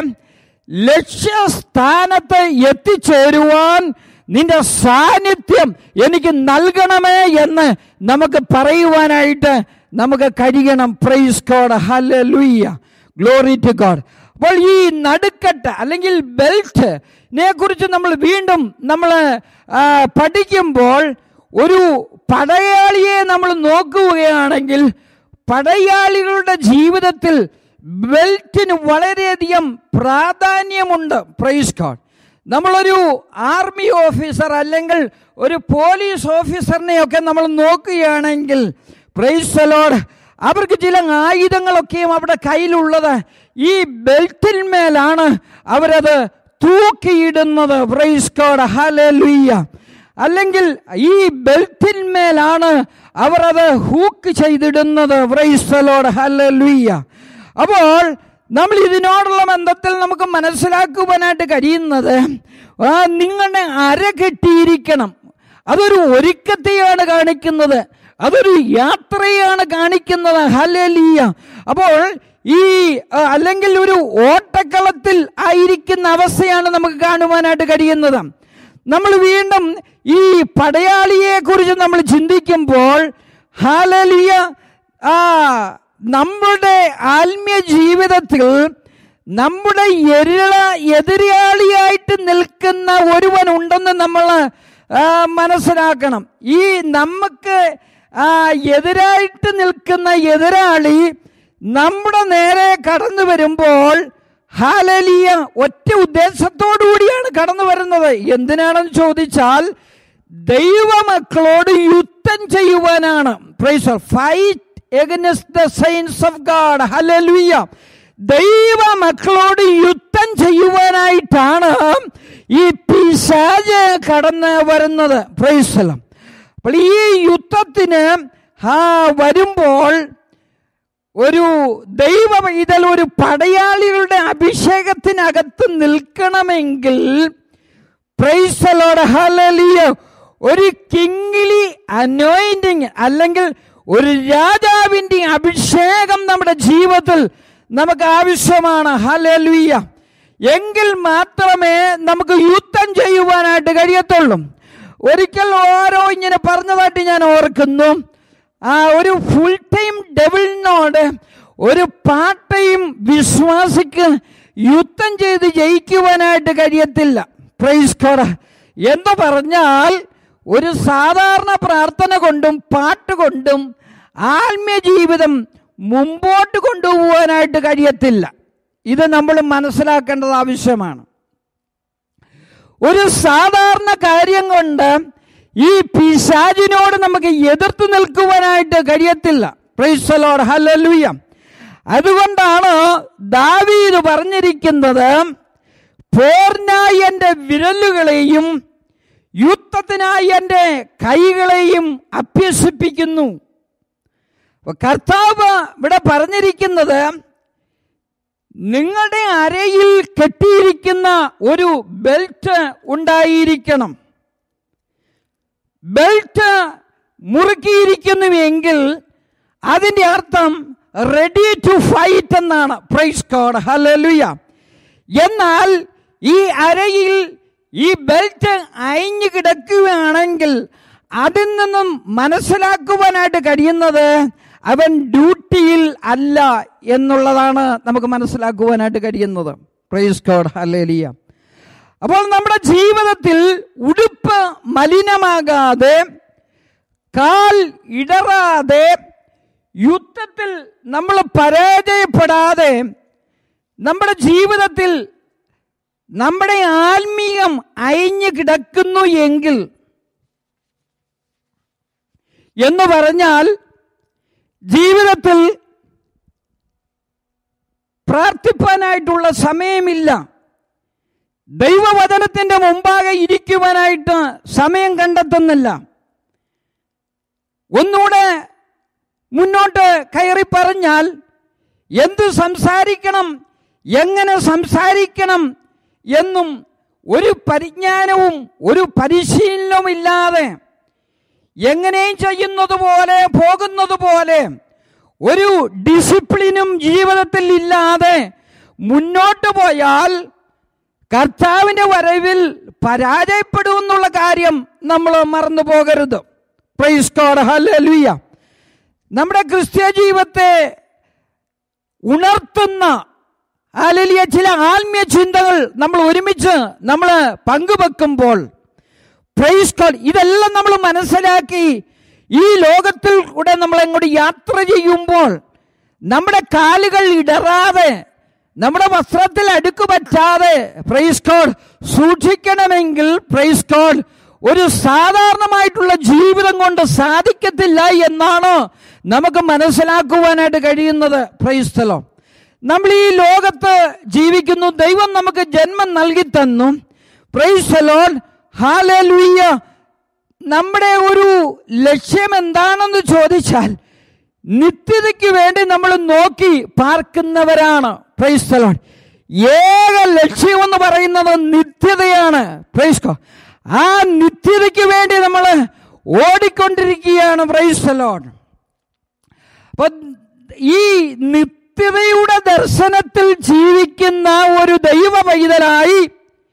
A: ലക്ഷ്യസ്ഥാനത്ത് എത്തിച്ചേരുവാൻ നിന്റെ സാന്നിധ്യം എനിക്ക് നൽകണമേ എന്ന് നമുക്ക് പറയുവാനായിട്ട് നമുക്ക് കഴിയണം praise God hallelujah glory to God അപ്പോൾ ഈ നടുക്കെട്ട് അല്ലെങ്കിൽ ബെൽറ്റിനെ കുറിച്ച് നമ്മൾ വീണ്ടും നമ്മൾ ആ, പഠിക്കുമ്പോൾ ഒരു പടയാളിയെ നമ്മൾ നോക്കുകയാണെങ്കിൽ പടയാളികളുടെ ജീവിതത്തിൽ ബെൽറ്റിന് വളരെയധികം പ്രാധാന്യമുണ്ട് പ്രൈസ് ഗോഡ് നമ്മളൊരു ആർമി ഓഫീസർ അല്ലെങ്കിൽ ഒരു പോലീസ് ഓഫീസറിനെയൊക്കെ നമ്മൾ നോക്കുകയാണെങ്കിൽ പ്രൈസ് ലോഡ് അവർക്ക് ചില ആയുധങ്ങളൊക്കെയും അവിടെ കയ്യിലുള്ളത് ഈ ബെൽറ്റിന്മേലാണ് അവരത് തൂക്കിയിടുന്നത് പ്രൈസ് കോഡ് ഹല്ലേലൂയ അല്ലെങ്കിൽ ഈ ബെൽറ്റിന്മേലാണ് അവർ അത് ഹൂക്ക് ചെയ്തിടുന്നത് പ്രൈസ് ഹല്ലേലൂയ അപ്പോൾ നമ്മൾ ഇതിനോടുള്ള ബന്ധത്തിൽ നമുക്ക് മനസ്സിലാക്കുവാനായിട്ട് കഴിയുന്നത് ആ നിങ്ങളുടെ അര കെട്ടിയിരിക്കണം അതൊരു ഒരുക്കത്തെയാണ് കാണിക്കുന്നത് അതൊരു യാത്രയാണ് കാണിക്കുന്നത് ഹലലിയ അപ്പോൾ ഈ ആ, അല്ലെങ്കിൽ ഒരു ഓട്ടക്കളത്തിൽ ആയിരിക്കുന്ന അവസ്ഥയാണ് നമുക്ക് കാണുവാനായിട്ട് കഴിയുന്നത് നമ്മൾ വീണ്ടും ഈ പടയാളിയെ കുറിച്ച് നമ്മൾ ചിന്തിക്കുമ്പോൾ ഹാലലിയ ആ നമ്മുടെ ആത്മീയ ജീവിതത്തിൽ നമ്മുടെ എരിള എതിരാളിയായിട്ട് നിൽക്കുന്ന ഒരുവൻ ഉണ്ടെന്ന് നമ്മൾ ആ, മനസ്സിലാക്കണം ഈ നമുക്ക് ആ, എതിരായിട്ട് നിൽക്കുന്ന എതിരാളി നമ്മുടെ നേരെ കടന്നു വരുമ്പോൾ ഹാലലിയ ഒറ്റ ഉദ്ദേശത്തോടു കൂടിയാണ് കടന്നു വരുന്നത് എന്തിനാണെന്ന് ചോദിച്ചാൽ ദൈവമക്കളോട് യുദ്ധം ചെയ്യുവാനാണ് praise fight against the signs of God hallelujah ദൈവ മക്കളോട് യുദ്ധം ചെയ്യുവാനായിട്ടാണ് ഈ പിശാജ് കടന്ന് വരുന്നത് പ്രൈസലം അപ്പോൾ ഈ യുദ്ധത്തിന് ആ വരുമ്പോൾ ഒരു ദൈവ ഇതിൽ ഒരു പടയാളികളുടെ അഭിഷേകത്തിനകത്ത് നിൽക്കണമെങ്കിൽ പ്രൈസലോട് ഹലലിയ ഒരു കിങ്ങിലി അനോയിന്റിങ് അല്ലെങ്കിൽ ഒരു രാജാവിന്റെ അഭിഷേകം നമ്മുടെ ജീവിതത്തിൽ നമുക്ക് ആവശ്യമാണ് ഹലലുയ്യ എങ്കിൽ മാത്രമേ നമുക്ക് യുദ്ധം ചെയ്യുവാനായിട്ട് കഴിയത്തുള്ളൂ ഒരിക്കൽ ഓരോ ഇങ്ങനെ പറഞ്ഞതായിട്ട് ഞാൻ ഓർക്കുന്നു ആ ഒരു ഫുൾ ടൈം ഡെവിളിനോട് ഒരു പാട്ടയും വിശ്വാസിക്ക് യുദ്ധം ചെയ്ത് ജയിക്കുവാനായിട്ട് കഴിയത്തില്ല പ്രൈസ് കോഡ് എന്ന് പറഞ്ഞാൽ ഒരു സാധാരണ പ്രാർത്ഥന കൊണ്ടും പാട്ട് കൊണ്ടും ആത്മീയ ജീവിതം മുമ്പോട്ട് കൊണ്ടുപോകാനായിട്ട് കഴിയത്തില്ല ഇത് നമ്മൾ മനസ്സിലാക്കേണ്ടത് ആവശ്യമാണ് ഒരു സാധാരണ കാര്യം കൊണ്ട് ഈ പിശാചിനോട് നമുക്ക് എതിർത്ത് നിൽക്കുവാനായിട്ട് കഴിയത്തില്ല പ്രൈസലോട് ഹലലുയ അതുകൊണ്ടാണ് ദാവീദ് പറഞ്ഞിരിക്കുന്നത് പോർനായി എൻ്റെ വിരലുകളെയും യുദ്ധത്തിനായി എൻ്റെ കൈകളെയും അഭ്യസിപ്പിക്കുന്നു അപ്പൊ കർത്താവ് ഇവിടെ പറഞ്ഞിരിക്കുന്നത് നിങ്ങളുടെ അരയിൽ കെട്ടിയിരിക്കുന്ന ഒരു ബെൽറ്റ് ഉണ്ടായിരിക്കണം ബെൽറ്റ് മുറുക്കിയിരിക്കുന്നുവെങ്കിൽ അതിൻ്റെ അർത്ഥം റെഡി ടു ഫൈറ്റ് എന്നാണ് പ്രൈസ് കോഡ് ഹലലുയ എന്നാൽ ഈ അരയിൽ ഈ ബെൽറ്റ് അയഞ്ഞു കിടക്കുകയാണെങ്കിൽ അതിൽ നിന്നും മനസ്സിലാക്കുവാനായിട്ട് കഴിയുന്നത് അവൻ ഡ്യൂട്ടിയിൽ അല്ല എന്നുള്ളതാണ് നമുക്ക് മനസ്സിലാക്കുവാനായിട്ട് കഴിയുന്നത് പ്രൈസ് കോഡ് ഹല്ലേലിയ അപ്പോൾ നമ്മുടെ ജീവിതത്തിൽ ഉടുപ്പ് മലിനമാകാതെ കാൽ ഇടറാതെ യുദ്ധത്തിൽ നമ്മൾ പരാജയപ്പെടാതെ നമ്മുടെ ജീവിതത്തിൽ നമ്മുടെ ആത്മീയം അയഞ്ഞു കിടക്കുന്നു എങ്കിൽ എന്ന് പറഞ്ഞാൽ ജീവിതത്തിൽ പ്രാർത്ഥിപ്പാനായിട്ടുള്ള സമയമില്ല ദൈവവചനത്തിന്റെ മുമ്പാകെ ഇരിക്കുവാനായിട്ട് സമയം കണ്ടെത്തുന്നില്ല ഒന്നുകൂടെ മുന്നോട്ട് കയറി പറഞ്ഞാൽ എന്ത് സംസാരിക്കണം എങ്ങനെ സംസാരിക്കണം എന്നും ഒരു പരിജ്ഞാനവും ഒരു പരിശീലനവും ഇല്ലാതെ എങ്ങനെയും ചെയ്യുന്നത് പോലെ പോകുന്നത് പോലെ ഒരു ഡിസിപ്ലിനും ജീവിതത്തിൽ ഇല്ലാതെ മുന്നോട്ട് പോയാൽ കർത്താവിൻ്റെ വരവിൽ പരാജയപ്പെടുമെന്നുള്ള കാര്യം നമ്മൾ മറന്നു പോകരുത് പ്രൈസ് കോഡ് ഹല്ലേലൂയ നമ്മുടെ ക്രിസ്ത്യ ജീവിതത്തെ ഉണർത്തുന്ന അല്ലെങ്കിൽ ചില ആത്മീയ ചിന്തകൾ നമ്മൾ ഒരുമിച്ച് നമ്മൾ പങ്കുവെക്കുമ്പോൾ പ്രൈസ് കോഡ് ഇതെല്ലാം നമ്മൾ മനസ്സിലാക്കി ഈ ലോകത്തിൽ കൂടെ നമ്മൾ അങ്ങോട്ട് യാത്ര ചെയ്യുമ്പോൾ നമ്മുടെ കാലുകൾ ഇടറാതെ നമ്മുടെ വസ്ത്രത്തിൽ അടുക്ക് പറ്റാതെ പ്രൈസ് കോഡ് സൂക്ഷിക്കണമെങ്കിൽ പ്രൈസ് കോഡ് ഒരു സാധാരണമായിട്ടുള്ള ജീവിതം കൊണ്ട് സാധിക്കത്തില്ല എന്നാണ് നമുക്ക് മനസ്സിലാക്കുവാനായിട്ട് കഴിയുന്നത് പ്രൈസ്തലോ നമ്മൾ ഈ ലോകത്ത് ജീവിക്കുന്നു ദൈവം നമുക്ക് ജന്മം നൽകി തന്നു പ്രൈസലോൺ ഹാലലുയ്യ നമ്മുടെ ഒരു ലക്ഷ്യം എന്താണെന്ന് ചോദിച്ചാൽ നിത്യതയ്ക്ക് വേണ്ടി നമ്മൾ നോക്കി പാർക്കുന്നവരാണ് പ്രൈസ്തലോൺ ഏക ലക്ഷ്യമെന്ന് പറയുന്നത് നിത്യതയാണ് പ്രൈസ്കോ ആ നിത്യതയ്ക്ക് വേണ്ടി നമ്മൾ ഓടിക്കൊണ്ടിരിക്കുകയാണ് പ്രൈസ്തലോൺ അപ്പൊ ഈ നിത്യതയുടെ ദർശനത്തിൽ ജീവിക്കുന്ന ഒരു ദൈവ പൈതലായി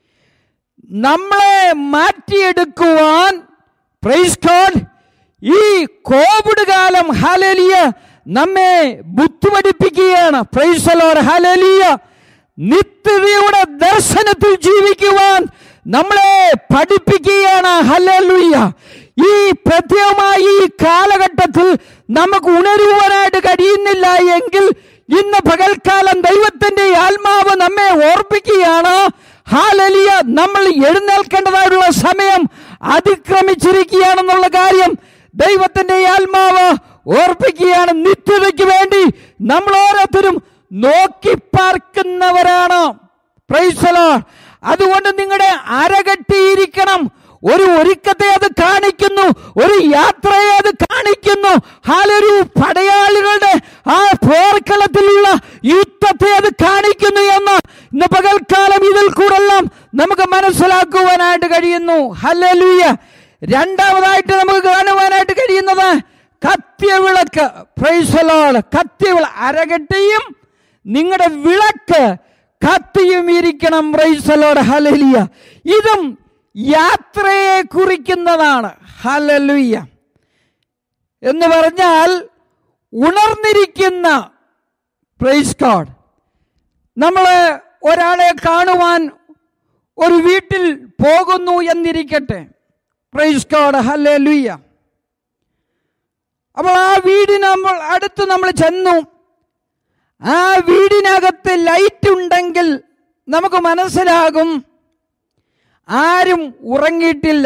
A: നമ്മളെ മാറ്റിയെടുക്കുവാൻ പ്രൈസ് ഗോഡ് ഈ കോവിഡ് കാലം ഹലലിയ നമ്മെ ബുദ്ധിമടിപ്പിക്കുകയാണ് പ്രൈസ് ലോഡ് ഹലലിയ നിത്യതയുടെ ദർശനത്തിൽ ജീവിക്കുവാൻ നമ്മളെ പഠിപ്പിക്കുകയാണ് ഹലലുയ്യ ഈ പ്രത്യേകമായി ഈ കാലഘട്ടത്തിൽ നമുക്ക് ഉണരുവാനായിട്ട് കഴിയുന്നില്ല എങ്കിൽ ഇന്ന് പകൽക്കാലം ദൈവത്തിന്റെ ആത്മാവ് നമ്മെ ഓർപ്പിക്കുകയാണ് ഹാലലിയ നമ്മൾ എഴുന്നേൽക്കേണ്ടതായിട്ടുള്ള സമയം അതിക്രമിച്ചിരിക്കുകയാണെന്നുള്ള കാര്യം ദൈവത്തിന്റെ ആത്മാവ് ഓർപ്പിക്കുകയാണ് നിത്യതയ്ക്ക് വേണ്ടി നമ്മൾ ഓരോരുത്തരും നോക്കി പാർക്കുന്നവരാണ് പ്രൈസലോ അതുകൊണ്ട് നിങ്ങളുടെ അരകെട്ടിയിരിക്കണം ഒരു ഒരുക്കത്തെ അത് കാണിക്കുന്നു ഒരു യാത്രയെ അത് കാണിക്കുന്നു ഹാലൊരു പടയാളികളുടെ ആ പോർക്കളത്തിലുള്ള യുദ്ധത്തെ അത് കാണിക്കുന്നു എന്ന് ഇന്ന് പകൽക്കാലം ഇതിൽ കൂടെല്ലാം നമുക്ക് മനസ്സിലാക്കുവാനായിട്ട് കഴിയുന്നു ഹലലൂയ രണ്ടാമതായിട്ട് നമുക്ക് കാണുവാനായിട്ട് കഴിയുന്നത് കത്യവിളക്ക് പ്രൈസലോട് കത്യവിള അരകെട്ടിയും നിങ്ങളുടെ വിളക്ക് കത്തിയും ഇരിക്കണം പ്രൈസലോട് ഹലലിയ ഇതും യാത്രയെ കുറിക്കുന്നതാണ് ഹലലുയ്യ എന്ന് പറഞ്ഞാൽ ഉണർന്നിരിക്കുന്ന പ്രൈസ് ഗോഡ് നമ്മൾ ഒരാളെ കാണുവാൻ ഒരു വീട്ടിൽ പോകുന്നു എന്നിരിക്കട്ടെ പ്രൈസ് ഗോഡ് ഹല്ലേ ലുയ്യ അപ്പോൾ ആ വീടിന് നമ്മൾ അടുത്ത് നമ്മൾ ചെന്നു ആ വീടിനകത്ത് ലൈറ്റ് ഉണ്ടെങ്കിൽ നമുക്ക് മനസ്സിലാകും ആരും ഉറങ്ങിയിട്ടില്ല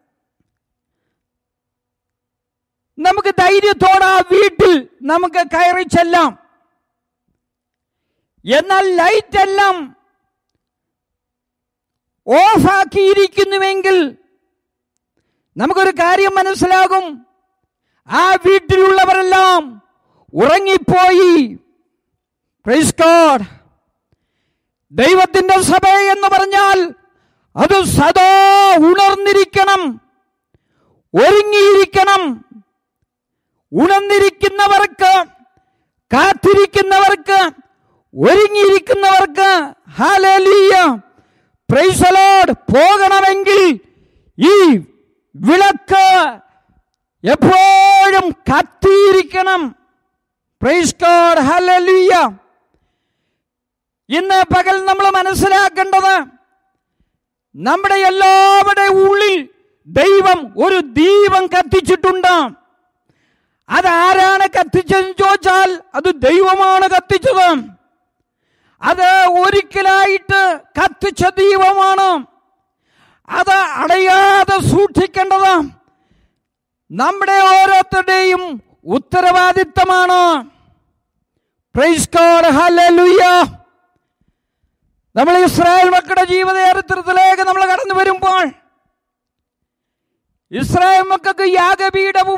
A: നമുക്ക് ധൈര്യത്തോടെ ആ വീട്ടിൽ നമുക്ക് കയറി ചെല്ലാം എന്നാൽ ലൈറ്റ് എല്ലാം ഓഫാക്കിയിരിക്കുന്നുവെങ്കിൽ നമുക്കൊരു കാര്യം മനസ്സിലാകും ആ വീട്ടിലുള്ളവരെല്ലാം ഉറങ്ങിപ്പോയി പ്രൈസ് ഗോഡ് ദൈവത്തിന്റെ സഭ എന്ന് പറഞ്ഞാൽ അത് സദാ ഉണർന്നിരിക്കണം ഒരുങ്ങിയിരിക്കണം ഉണർന്നിരിക്കുന്നവർക്ക് കാത്തിരിക്കുന്നവർക്ക് ഒരുങ്ങിയിരിക്കുന്നവർക്ക് ഹാലേലൂയ പ്രൈസലോഡ് പോകണമെങ്കിൽ ഈ വിളക്ക് എപ്പോഴും കത്തിയിരിക്കണം പ്രൈസ് ഗോഡ് ഹല്ലേലൂയ ഇന്ന് പകൽ നമ്മൾ മനസ്സിലാക്കേണ്ടത് നമ്മുടെ എല്ലാവരുടെ ഉള്ളിൽ ദൈവം ഒരു ദീപം കത്തിച്ചിട്ടുണ്ട് അതാരാണ് കത്തിച്ചതെന്ന് ചോദിച്ചാൽ അത് ദൈവമാണ് കത്തിച്ചത് അത് ഒരിക്കലായിട്ട് കത്തിച്ച ദീപമാണ് അത് അടയാതെ സൂക്ഷിക്കേണ്ടത് നമ്മുടെ ഓരോരുത്തരുടെയും ഉത്തരവാദിത്തമാണ് പ്രൈസ് ഗോഡ് ഹല്ലേലൂയ നമ്മൾ ഇസ്രായേൽ മക്കളുടെ ജീവിത ചരിത്രത്തിലേക്ക് നമ്മൾ കടന്നു വരുമ്പോൾ ഇസ്രായേൽ മക്കൾക്ക് യാഗപീഠവും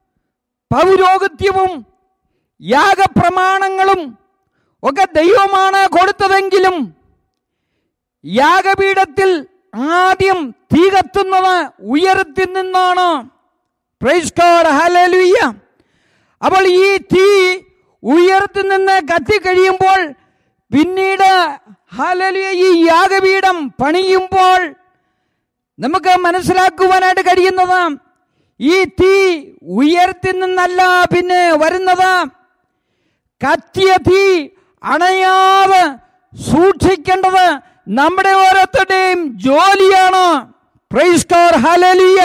A: പൗരോഗത്യവും യാഗപ്രമാണങ്ങളും ഒക്കെ ദൈവമാണ് കൊടുത്തതെങ്കിലും യാഗപീഠത്തിൽ ആദ്യം തീ കത്തുന്നത് ഉയരത്തിൽ നിന്നാണ് പ്രൈസ് ഗോഡ് ഹല്ലേലൂയ അപ്പോൾ ഈ തീ ഉയരത്തിൽ നിന്ന് കത്തിക്കഴിയുമ്പോൾ പിന്നീട് ഹല്ലേലൂയ ഈ യാഗപീഠം പണിയുമ്പോൾ നമുക്ക് മനസ്സിലാക്കുവാനായിട്ട് കഴിയുന്നത് ഈ തീ ഉയരത്തിൽ നിന്നല്ല പിന്നെ വരുന്നത് കത്തിയ തീ അണയാതെ സൂക്ഷിക്കേണ്ടത് നമ്മുടെ ഓരോരുത്തരുടെയും ജോലിയാണ് പ്രൈസ് ഗോഡ് ഹല്ലേലൂയ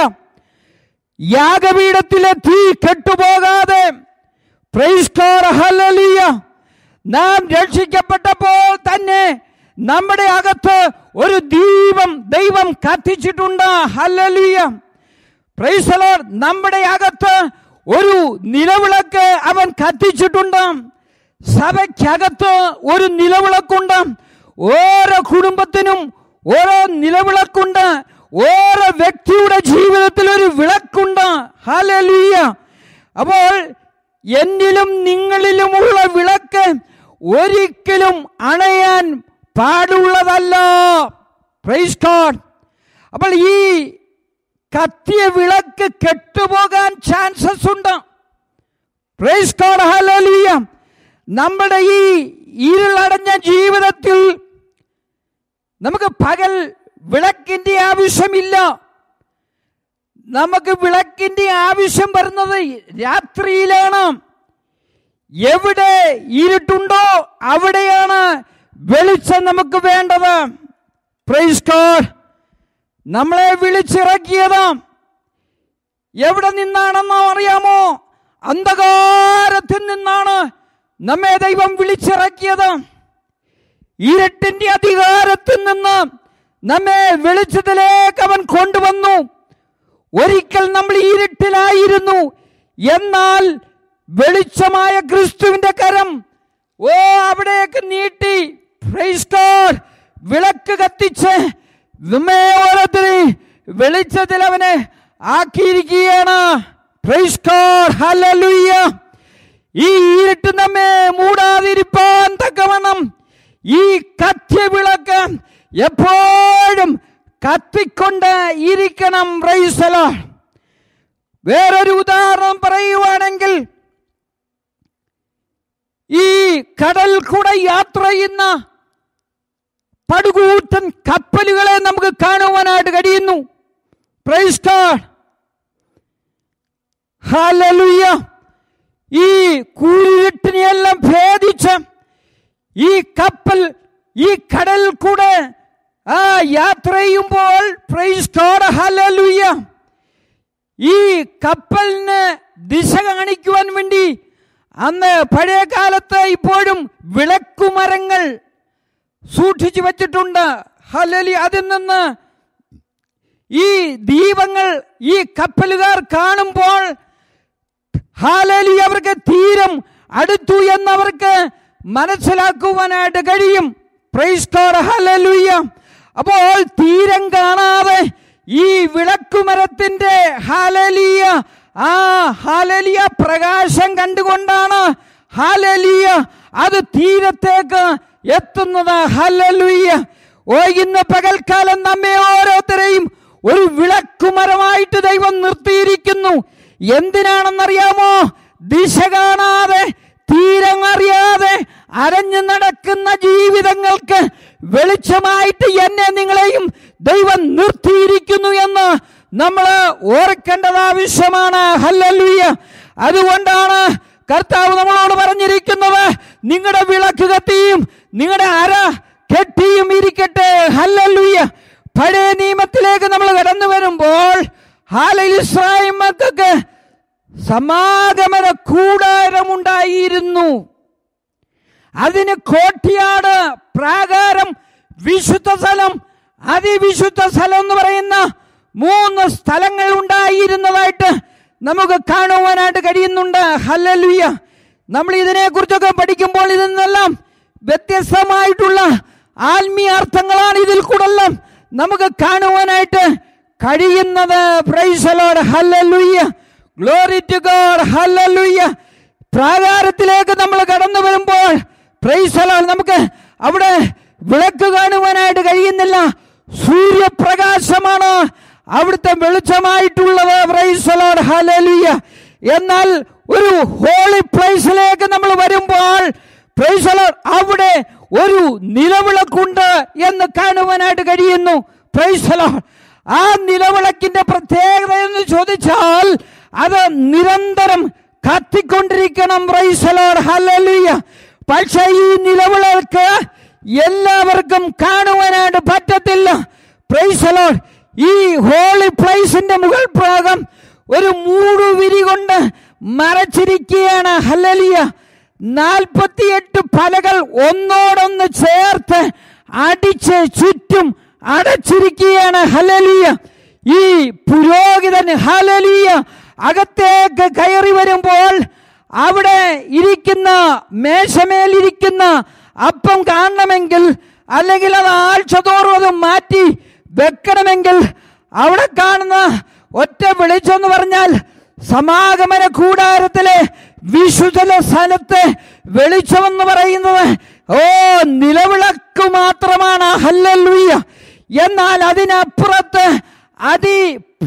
A: യാഗപീഠത്തിലെ തീ കെട്ടുപോകാതെ പ്രൈസ് ഗോഡ് ഹല്ലേലൂയ നാം രക്ഷിക്കപ്പെട്ടപ്പോൾ തന്നെ നമ്മുടെ അകത്ത് ഒരു ദീപം ദൈവം കത്തിച്ചിട്ടുണ്ട് ഹല്ലേലൂയ പ്രൈസ് ലോർഡ് നമ്മുടെ അകത്ത് ഒരു നിലവിളക്ക് അവൻ കത്തിച്ചിട്ടുണ്ട് സഭയ്ക്കകത്ത് ഒരു നിലവിളക്കുണ്ട് ഓരോ കുടുംബത്തിനും ഓരോ നിലവിളക്കുണ്ട് ഓരോ വ്യക്തിയുടെ ജീവിതത്തിൽ ഒരു വിളക്കുണ്ട് ഹാലലൂയ അപ്പോൾ എന്നിലും നിങ്ങളിലുമുള്ള വിളക്ക് ഒരിക്കലും അണയാൻ പാടുള്ളതല്ല പ്രൈസ് ഗോഡ് അപ്പോൾ ഈ കത്തിയ വിളക്ക് കെട്ടുപോകാൻ ചാൻസസ് ഉണ്ട് പ്രൈസ് ഗോഡ് ഹല്ലേലൂയ നമ്മുടെ ഈ ഇരുളടഞ്ഞ ജീവിതത്തിൽ നമുക്ക് പകൽ വിളക്കിന്റെ ആവശ്യമില്ല നമുക്ക് വിളക്കിന്റെ ആവശ്യം വരുന്നത് രാത്രിയിലാണ് എവിടെ ഇരുട്ടുണ്ടോ അവിടെയാണ് വെളിച്ചം നമുക്ക് വേണ്ടത് പ്രൈസ് ഗോഡ് നമ്മളെ വിളിച്ചിറക്കിയത് എവിടെ നിന്നാണെന്നോ അറിയാമോ അന്ധകാരത്തിൽ നിന്നാണ് നമ്മെ ദൈവം വിളിച്ചിറക്കിയത് ഇരുട്ടിന്റെ അധികാരത്തിൽ നിന്ന് നമ്മെ വെളിച്ചത്തിലേക്ക് അവൻ കൊണ്ടുവന്നു ഒരിക്കൽ നമ്മൾ ഇരുട്ടിലായിരുന്നു എന്നാൽ വെളിച്ചമായ ക്രിസ്തുവിന്റെ കരം ഓ അവിടേക്ക് നീട്ടി പ്രൈസ് ഗോഡ് വിളക്ക് കത്തിച്ച് നമ്മെ ഓരോരുത്തരെ വെളിച്ചത്തിൽ അവനെ ആക്കിയിരിക്കുകയാണ് പ്രൈസ് ഗോഡ് ഹല്ലേലൂയ ഈ ഇരുട്ട് നമ്മെ മൂടാതിരിപ്പാൻ തക്കവണ്ണം ഈ കത്തിയ വിളക്ക് എപ്പോഴും കത്തിക്കൊണ്ട് ഇരിക്കണം റൈസല വേറൊരു ഉദാഹരണം പറയുവാണെങ്കിൽ ഈ കടൽ കൂടെ യാത്ര ചെയ്യുന്ന പടുകൂറ്റൻ കപ്പലുകളെ നമുക്ക് കാണുവാനായിട്ട് കഴിയുന്നു പ്രൈസ് ഗോഡ് ഹല്ലേലൂയ ഈ കൂരിട്ടിനെയെല്ലാം ഭേദിച്ച് ഈ കപ്പൽ ഈ കടൽ കൂടെ ആ യാത്ര ചെയ്യുമ്പോൾ പ്രൈസ് ഗോഡ് ഹല്ലേലൂയ ഈ കപ്പലിന് ദിശ കാണിക്കുവാൻ വേണ്ടി അന്ന് പഴയ കാലത്ത് ഇപ്പോഴും വിളക്കുമരങ്ങൾ സൂക്ഷിച്ചു വച്ചിട്ടുണ്ട് ഹലലി അതിൽ നിന്ന് ഈ ദീപങ്ങൾ ഈ കപ്പലുകാർ കാണുമ്പോൾ ഹാലലി അവർക്ക് തീരം അടുത്തു എന്നവർക്ക് മനസ്സിലാക്കുവാനായിട്ട് കഴിയും പ്രൈസ് ഗോഡ് ഹല്ലേലൂയ അപ്പോൾ തീരം കാണാതെ ഈ വിളക്കുമരത്തിന്റെ ഹാലലിയ ആ ഹാലലിയ പ്രകാശം കണ്ടുകൊണ്ടാണ് ഹാലലിയ അത് തീരത്തേക്ക് എത്തുന്നത് ഹല്ലേലൂയ ഓ ഇന്ന് പകൽക്കാലം നമ്മെ ഓരോരുത്തരെയും ഒരു വിളക്കുമരമായിട്ട് ദൈവം നിർത്തിയിരിക്കുന്നു എന്തിനാണെന്നറിയാമോ ദിശ കാണാതെ തീരം അറിയാതെ അരഞ്ഞു നടക്കുന്ന ജീവിതങ്ങൾക്ക് വെളിച്ചമായിട്ട് എന്നെ നിങ്ങളെയും ദൈവം നിർത്തിയിരിക്കുന്നു എന്ന് നമ്മൾ ഓർക്കേണ്ടത് ആവശ്യമാണ് ഹല്ലല്ലുയ്യ അതുകൊണ്ടാണ് കർത്താവ് നമ്മളോട് പറഞ്ഞിരിക്കുന്നത് നിങ്ങളുടെ വിളക്ക് കത്തിയും നിങ്ങളുടെ അര കെട്ടിയും ഇരിക്കട്ടെ ഹല്ലല്ലുയ്യ പഴയ നിയമത്തിലേക്ക് നമ്മൾ കടന്നു വരുമ്പോൾ ഹാലയിൽ ഇസ്രായേൽ മക്കൾക്ക് സമാഗമന കൂടാരമുണ്ടായിരുന്നു അതിന് കോട്ടിയാട് പ്രാകാരം വിശുദ്ധ സ്ഥലം അതിവിശുദ്ധ സ്ഥലം എന്ന് പറയുന്ന മൂന്ന് സ്ഥലങ്ങൾ ഉണ്ടായിരുന്നതായിട്ട് നമുക്ക് കാണുവാനായിട്ട് കഴിയുന്നുണ്ട് ഹല്ലലുയ നമ്മൾ ഇതിനെ കുറിച്ചൊക്കെ പഠിക്കുമ്പോൾ ഇതിൽ നിന്നെല്ലാം വ്യത്യസ്തമായിട്ടുള്ള ആത്മീയ അർത്ഥങ്ങളാണ് ഇതിൽ കൂടെല്ലാം നമുക്ക് കാണുവാനായിട്ട് കഴിയുന്നത് praise the Lord hallelujah glory to God hallelujah പ്രാകാരത്തിലേക്ക് നമ്മൾ കടന്നു വരുമ്പോൾ പ്രൈസലോട് നമുക്ക് അവിടെ വിളക്ക് കാണുവാനായിട്ട് കഴിയുന്നില്ല സൂര്യപ്രകാശമാണ് അവിടുത്തെ വെളിച്ചമായിട്ടുള്ളത് പ്രൈസലോട് ഹലലുയ്യ എന്നാൽ ഒരു ഹോളി പ്ലേസിലേക്ക് നമ്മൾ വരുമ്പോൾ പ്രൈസലോട് അവിടെ ഒരു നിലവിളക്കുണ്ട് എന്ന് കാണുവാനായിട്ട് കഴിയുന്നു പ്രൈസലോട് ആ നിലവിളക്കിന്റെ പ്രത്യേകത എന്ന് ചോദിച്ചാൽ അത് നിരന്തരം കത്തിക്കൊണ്ടിരിക്കണം പ്രൈസലോട് ഹലലുയ്യ പക്ഷേ ഈ നിലവിളക്ക് എല്ലാവർക്കും കാണുവാനായിട്ട് പറ്റത്തില്ല പ്രൈസലോട് ഈ ഹോളി പ്ലേസിന്റെ മുകൾ ഭാഗം ഒരു മൂടുവിരി കൊണ്ട് മറച്ചിരിക്കുകയാണ് ഹല്ലലിയ നാൽപ്പത്തിയെട്ട് പലകൾ ഒന്നോടൊന്ന് ചേർത്ത് അടിച്ച് ചുറ്റും അടച്ചിരിക്കുകയാണ് ഹലലിയ ഈ പുരോഹിതൻ ഹലലിയ അകത്തേക്ക് കയറി വരുമ്പോൾ അവിടെ ഇരിക്കുന്ന മേശമേലിരിക്കുന്ന അപ്പം കാണണമെങ്കിൽ അല്ലെങ്കിൽ അത് ആഴ്ചതോറും അത് മാറ്റി വെക്കണമെങ്കിൽ അവിടെ കാണുന്ന ഒറ്റ വെളിച്ചെന്ന് പറഞ്ഞാൽ സമാഗമന കൂടാരത്തിലെ വിശുദ്ധ സ്ഥലത്തെ വെളിച്ചമെന്ന് പറയുന്നത് ഓ നിലവിളക്ക് മാത്രമാണ് ഹല്ലല്ലുയ്യ എന്നാൽ അതിനപ്പുറത്ത് അതി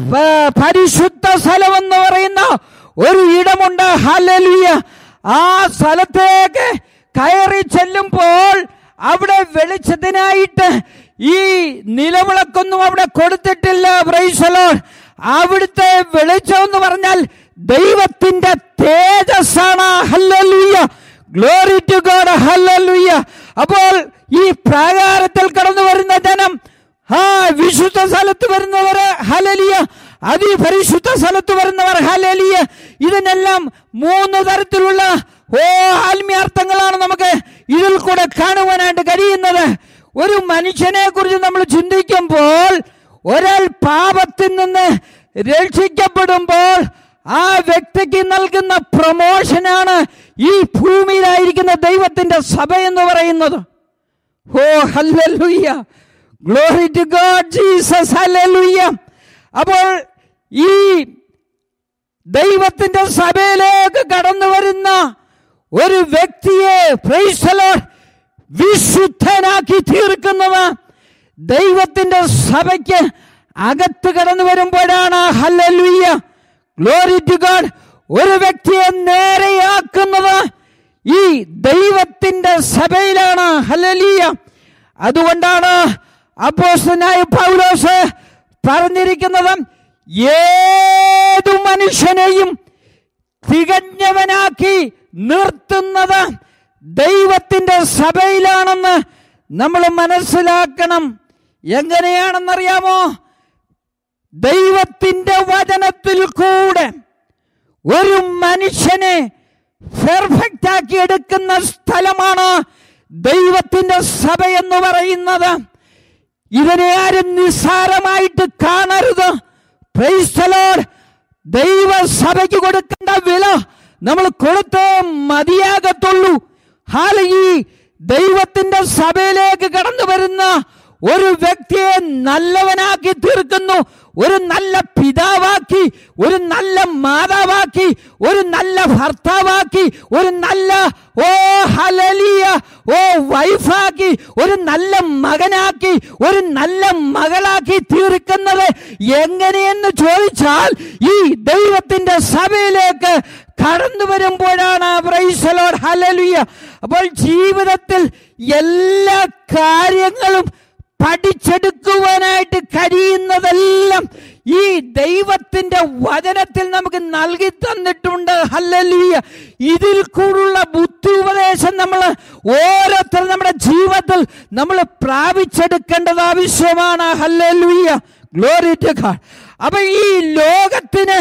A: പ- പരിശുദ്ധ സ്ഥലമെന്ന് പറയുന്ന ഒരു ഇടമുണ്ട് ഹല്ലല്ലുയ്യ ആ സ്ഥലത്തേക്ക് കയറി ചെല്ലുമ്പോൾ അവിടെ വെളിച്ചത്തിനായിട്ട് ഈ നിലവിളക്കൊന്നും അവിടെ കൊടുത്തിട്ടില്ല ബ്രൈസലോൺ അവിടുത്തെ വെളിച്ചം എന്ന് പറഞ്ഞാൽ ദൈവത്തിന്റെ തേജസ്സാണ് hallelujah glory to God hallelujah അപ്പോൾ ഈ പ്രാകാരത്തിൽ കടന്നു വരുന്ന ജനം ആ വിശുദ്ധ സ്ഥലത്ത് വരുന്നവര് ഹലലിയ അതിപരിശുദ്ധ സ്ഥലത്ത് വരുന്നവർ ഹലലിയ ഇതിനെല്ലാം മൂന്ന് തരത്തിലുള്ള ഓ ആത്മീയാർത്ഥങ്ങളാണ് നമുക്ക് ഇതിൽ കൂടെ കാണുവാനായിട്ട് കഴിയുന്നത് ഒരു മനുഷ്യനെ കുറിച്ച് നമ്മൾ ചിന്തിക്കുമ്പോൾ ഒരാൾ പാപത്തിൽ നിന്ന് രക്ഷിക്കപ്പെടുമ്പോൾ ആ വ്യക്തിക്ക് നൽകുന്ന പ്രമോഷനാണ് ഈ ഭൂമിയിലായിരിക്കുന്ന ദൈവത്തിന്റെ സഭ എന്ന് പറയുന്നത് oh hallelujah glory to God Jesus hallelujah അപ്പോൾ ഈ ദൈവത്തിന്റെ സഭയിലേക്ക് കടന്നു വരുന്ന ഒരു വ്യക്തിയെ praise the Lord, വിശുദ്ധനാക്കി തീർക്കുന്നത് ദൈവത്തിന്റെ സഭയ്ക്ക് അകത്ത് കടന്നു വരുമ്പോഴാണ് ഹല്ലേലൂയ ഗ്ലോറി ടു ഗോഡ് ഒരു വ്യക്തിയെ നേരെയാക്കുന്നത് ഈ ദൈവത്തിന്റെ സഭയിലാണ് ഹല്ലേലൂയ അതുകൊണ്ടാണ് അപ്പോസ്തലനായ പൗലോസ് പറഞ്ഞിരിക്കുന്നത് ഏതു മനുഷ്യനെയും തികഞ്ഞവനാക്കി നിർത്തുന്നത് ദൈവത്തിന്റെ സഭയിലാണെന്ന് നമ്മൾ മനസ്സിലാക്കണം എങ്ങനെയാണെന്നറിയാമോ ദൈവത്തിന്റെ വചനത്തിൽ കൂടെ ഒരു മനുഷ്യനെ പെർഫെക്റ്റ് ആക്കി എടുക്കുന്ന സ്ഥലമാണ് ദൈവത്തിന്റെ സഭ എന്ന് പറയുന്നത് ഇതിനെ ആരും നിസ്സാരമായിട്ട് കാണരുത് Praise the Lord. ദൈവസഭയ്ക്ക് കൊടുക്കേണ്ട വില നമ്മൾ കൊടുത്തേ മതിയാകത്തുള്ളൂ ഹാല ഈ ദൈവത്തിന്റെ സഭയിലേക്ക് കടന്നു വരുന്ന ഒരു വ്യക്തിയെ നല്ലവനാക്കി തീർക്കുന്നു ഒരു നല്ല പിതാവാക്കി ഒരു നല്ല മാതാവാക്കി ഒരു നല്ല ഭർത്താവാക്കി ഒരു നല്ല ഓ ഹലലിയ ഓ വൈഫാക്കി ഒരു നല്ല മകനാക്കി ഒരു നല്ല മകളാക്കി തീർക്കുന്നത് എങ്ങനെയെന്ന് ചോദിച്ചാൽ ഈ ദൈവത്തിന്റെ സഭയിലേക്ക് കടന്നു വരുമ്പോഴാണ് പ്രൈസലോട് ഹലലിയ അപ്പോൾ ജീവിതത്തിൽ എല്ലാ കാര്യങ്ങളും പഠിച്ചെടുക്കുവാനായിട്ട് കഴിയുന്നതെല്ലാം ഈ ദൈവത്തിന്റെ വചനത്തിൽ നമുക്ക് നൽകി തന്നിട്ടുണ്ട് ഹല്ലലിയ ഇതിൽ കൂടുള്ള ബുദ്ധി ഉപദേശം നമ്മൾ ഓരോരുത്തർ നമ്മുടെ ജീവിതത്തിൽ നമ്മൾ പ്രാപിച്ചെടുക്കേണ്ടത് ആവശ്യമാണ് ഹല്ലലുയ്യ ഗ്ലോറി ടു ഗാഡ് അപ്പൊ ഈ ലോകത്തിന്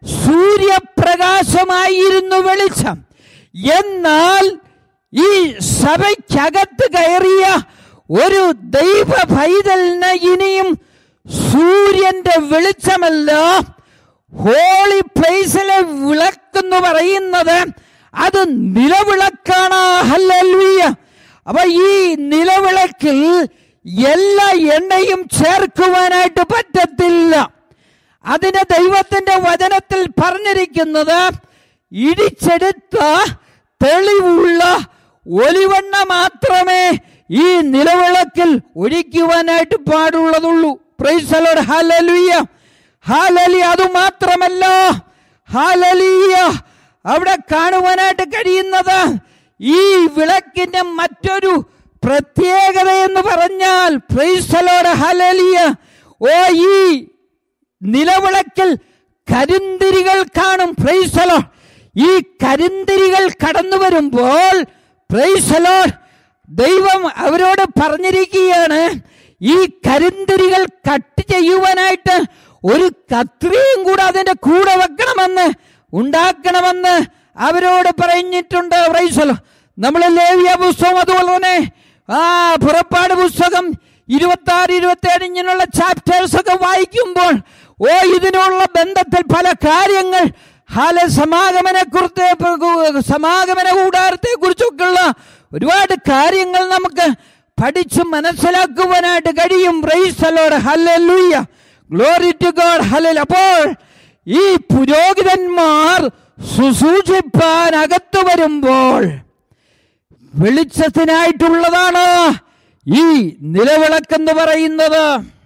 A: സൂര്യപ്രകാശമായിരുന്നു വെളിച്ചം എന്നാൽ ഈ സഭയ്ക്കകത്ത് കയറിയ ഒരു ദൈവ പൈതലിന് ഇനിയും സൂര്യന്റെ വെളിച്ചമല്ല ഹോളി പ്ലേസിലെ വിളക്കെന്ന് പറയുന്നത് അത് നിലവിളക്കാണ് ഹല്ലൽവിയ അപ്പൊ ഈ നിലവിളക്കിൽ എല്ലാ എണ്ണയും ചേർക്കുവാനായിട്ട് പറ്റത്തില്ല അതിന് ദൈവത്തിന്റെ വചനത്തിൽ പറഞ്ഞിരിക്കുന്നത് ഇടിച്ചെടുത്ത തെളിവുള്ള ഒലിവെണ്ണ മാത്രമേ ഈ നിലവിളക്കിൽ ഒഴിക്കുവാനായിട്ട് പാടുള്ളതുള്ളൂ പ്രൈസലോട് ഹാലലിയ ഹാലലി അത് മാത്രമല്ല ഹാലലിയ അവിടെ കാണുവാനായിട്ട് കഴിയുന്നത് ഈ വിളക്കിന്റെ മറ്റൊരു പ്രത്യേകത എന്ന് പറഞ്ഞാൽ പ്രൈസലോട് ഹാലലിയ ഓ ഈ നിലവിളക്കിൽ കരിന്തിരികൾ കാണും പ്രൈസലോ ഈ കരിന്തിരികൾ കടന്നു വരുമ്പോൾ പ്രൈസലോ ദൈവം അവരോട് പറഞ്ഞിരിക്കുകയാണ് ഈ കരിന്തിരികൾ കട്ട് ചെയ്യുവാനായിട്ട് ഒരു കത്രിയും കൂടെ അതിന്റെ കൂടെ വെക്കണമെന്ന് ഉണ്ടാക്കണമെന്ന് അവരോട് പറഞ്ഞിട്ടുണ്ട് പ്രൈസലോ നമ്മൾ ലേവിയ പുസ്തകം അതുപോലെ തന്നെ ആ പുറപ്പാട് പുസ്തകം ഇരുപത്തി ആറ് ഇരുപത്തി ഏഴ് ഇങ്ങനെയുള്ള ചാപ്റ്റേഴ്സ് ഒക്കെ വായിക്കുമ്പോൾ ഓ ഇതിനുള്ള ബന്ധത്തിൽ പല കാര്യങ്ങൾ ഹാല സമാഗമനെ കുറിച്ച് സമാഗമന കൂടാരത്തെ കുറിച്ചൊക്കെയുള്ള ഒരുപാട് കാര്യങ്ങൾ നമുക്ക് പഠിച്ച് മനസ്സിലാക്കുവാനായിട്ട് കഴിയും praise the Lord hallelujah glory to God ഹല്ലേൽ അപ്പോൾ ഈ പുരോഹിതന്മാർ ശുശ്രൂഷിപ്പാൻ അകത്തു വരുമ്പോൾ വെളിച്ചത്തിനായിട്ടുള്ളതാണ് ഈ നിലവിളക്കെന്ന് പറയുന്നത്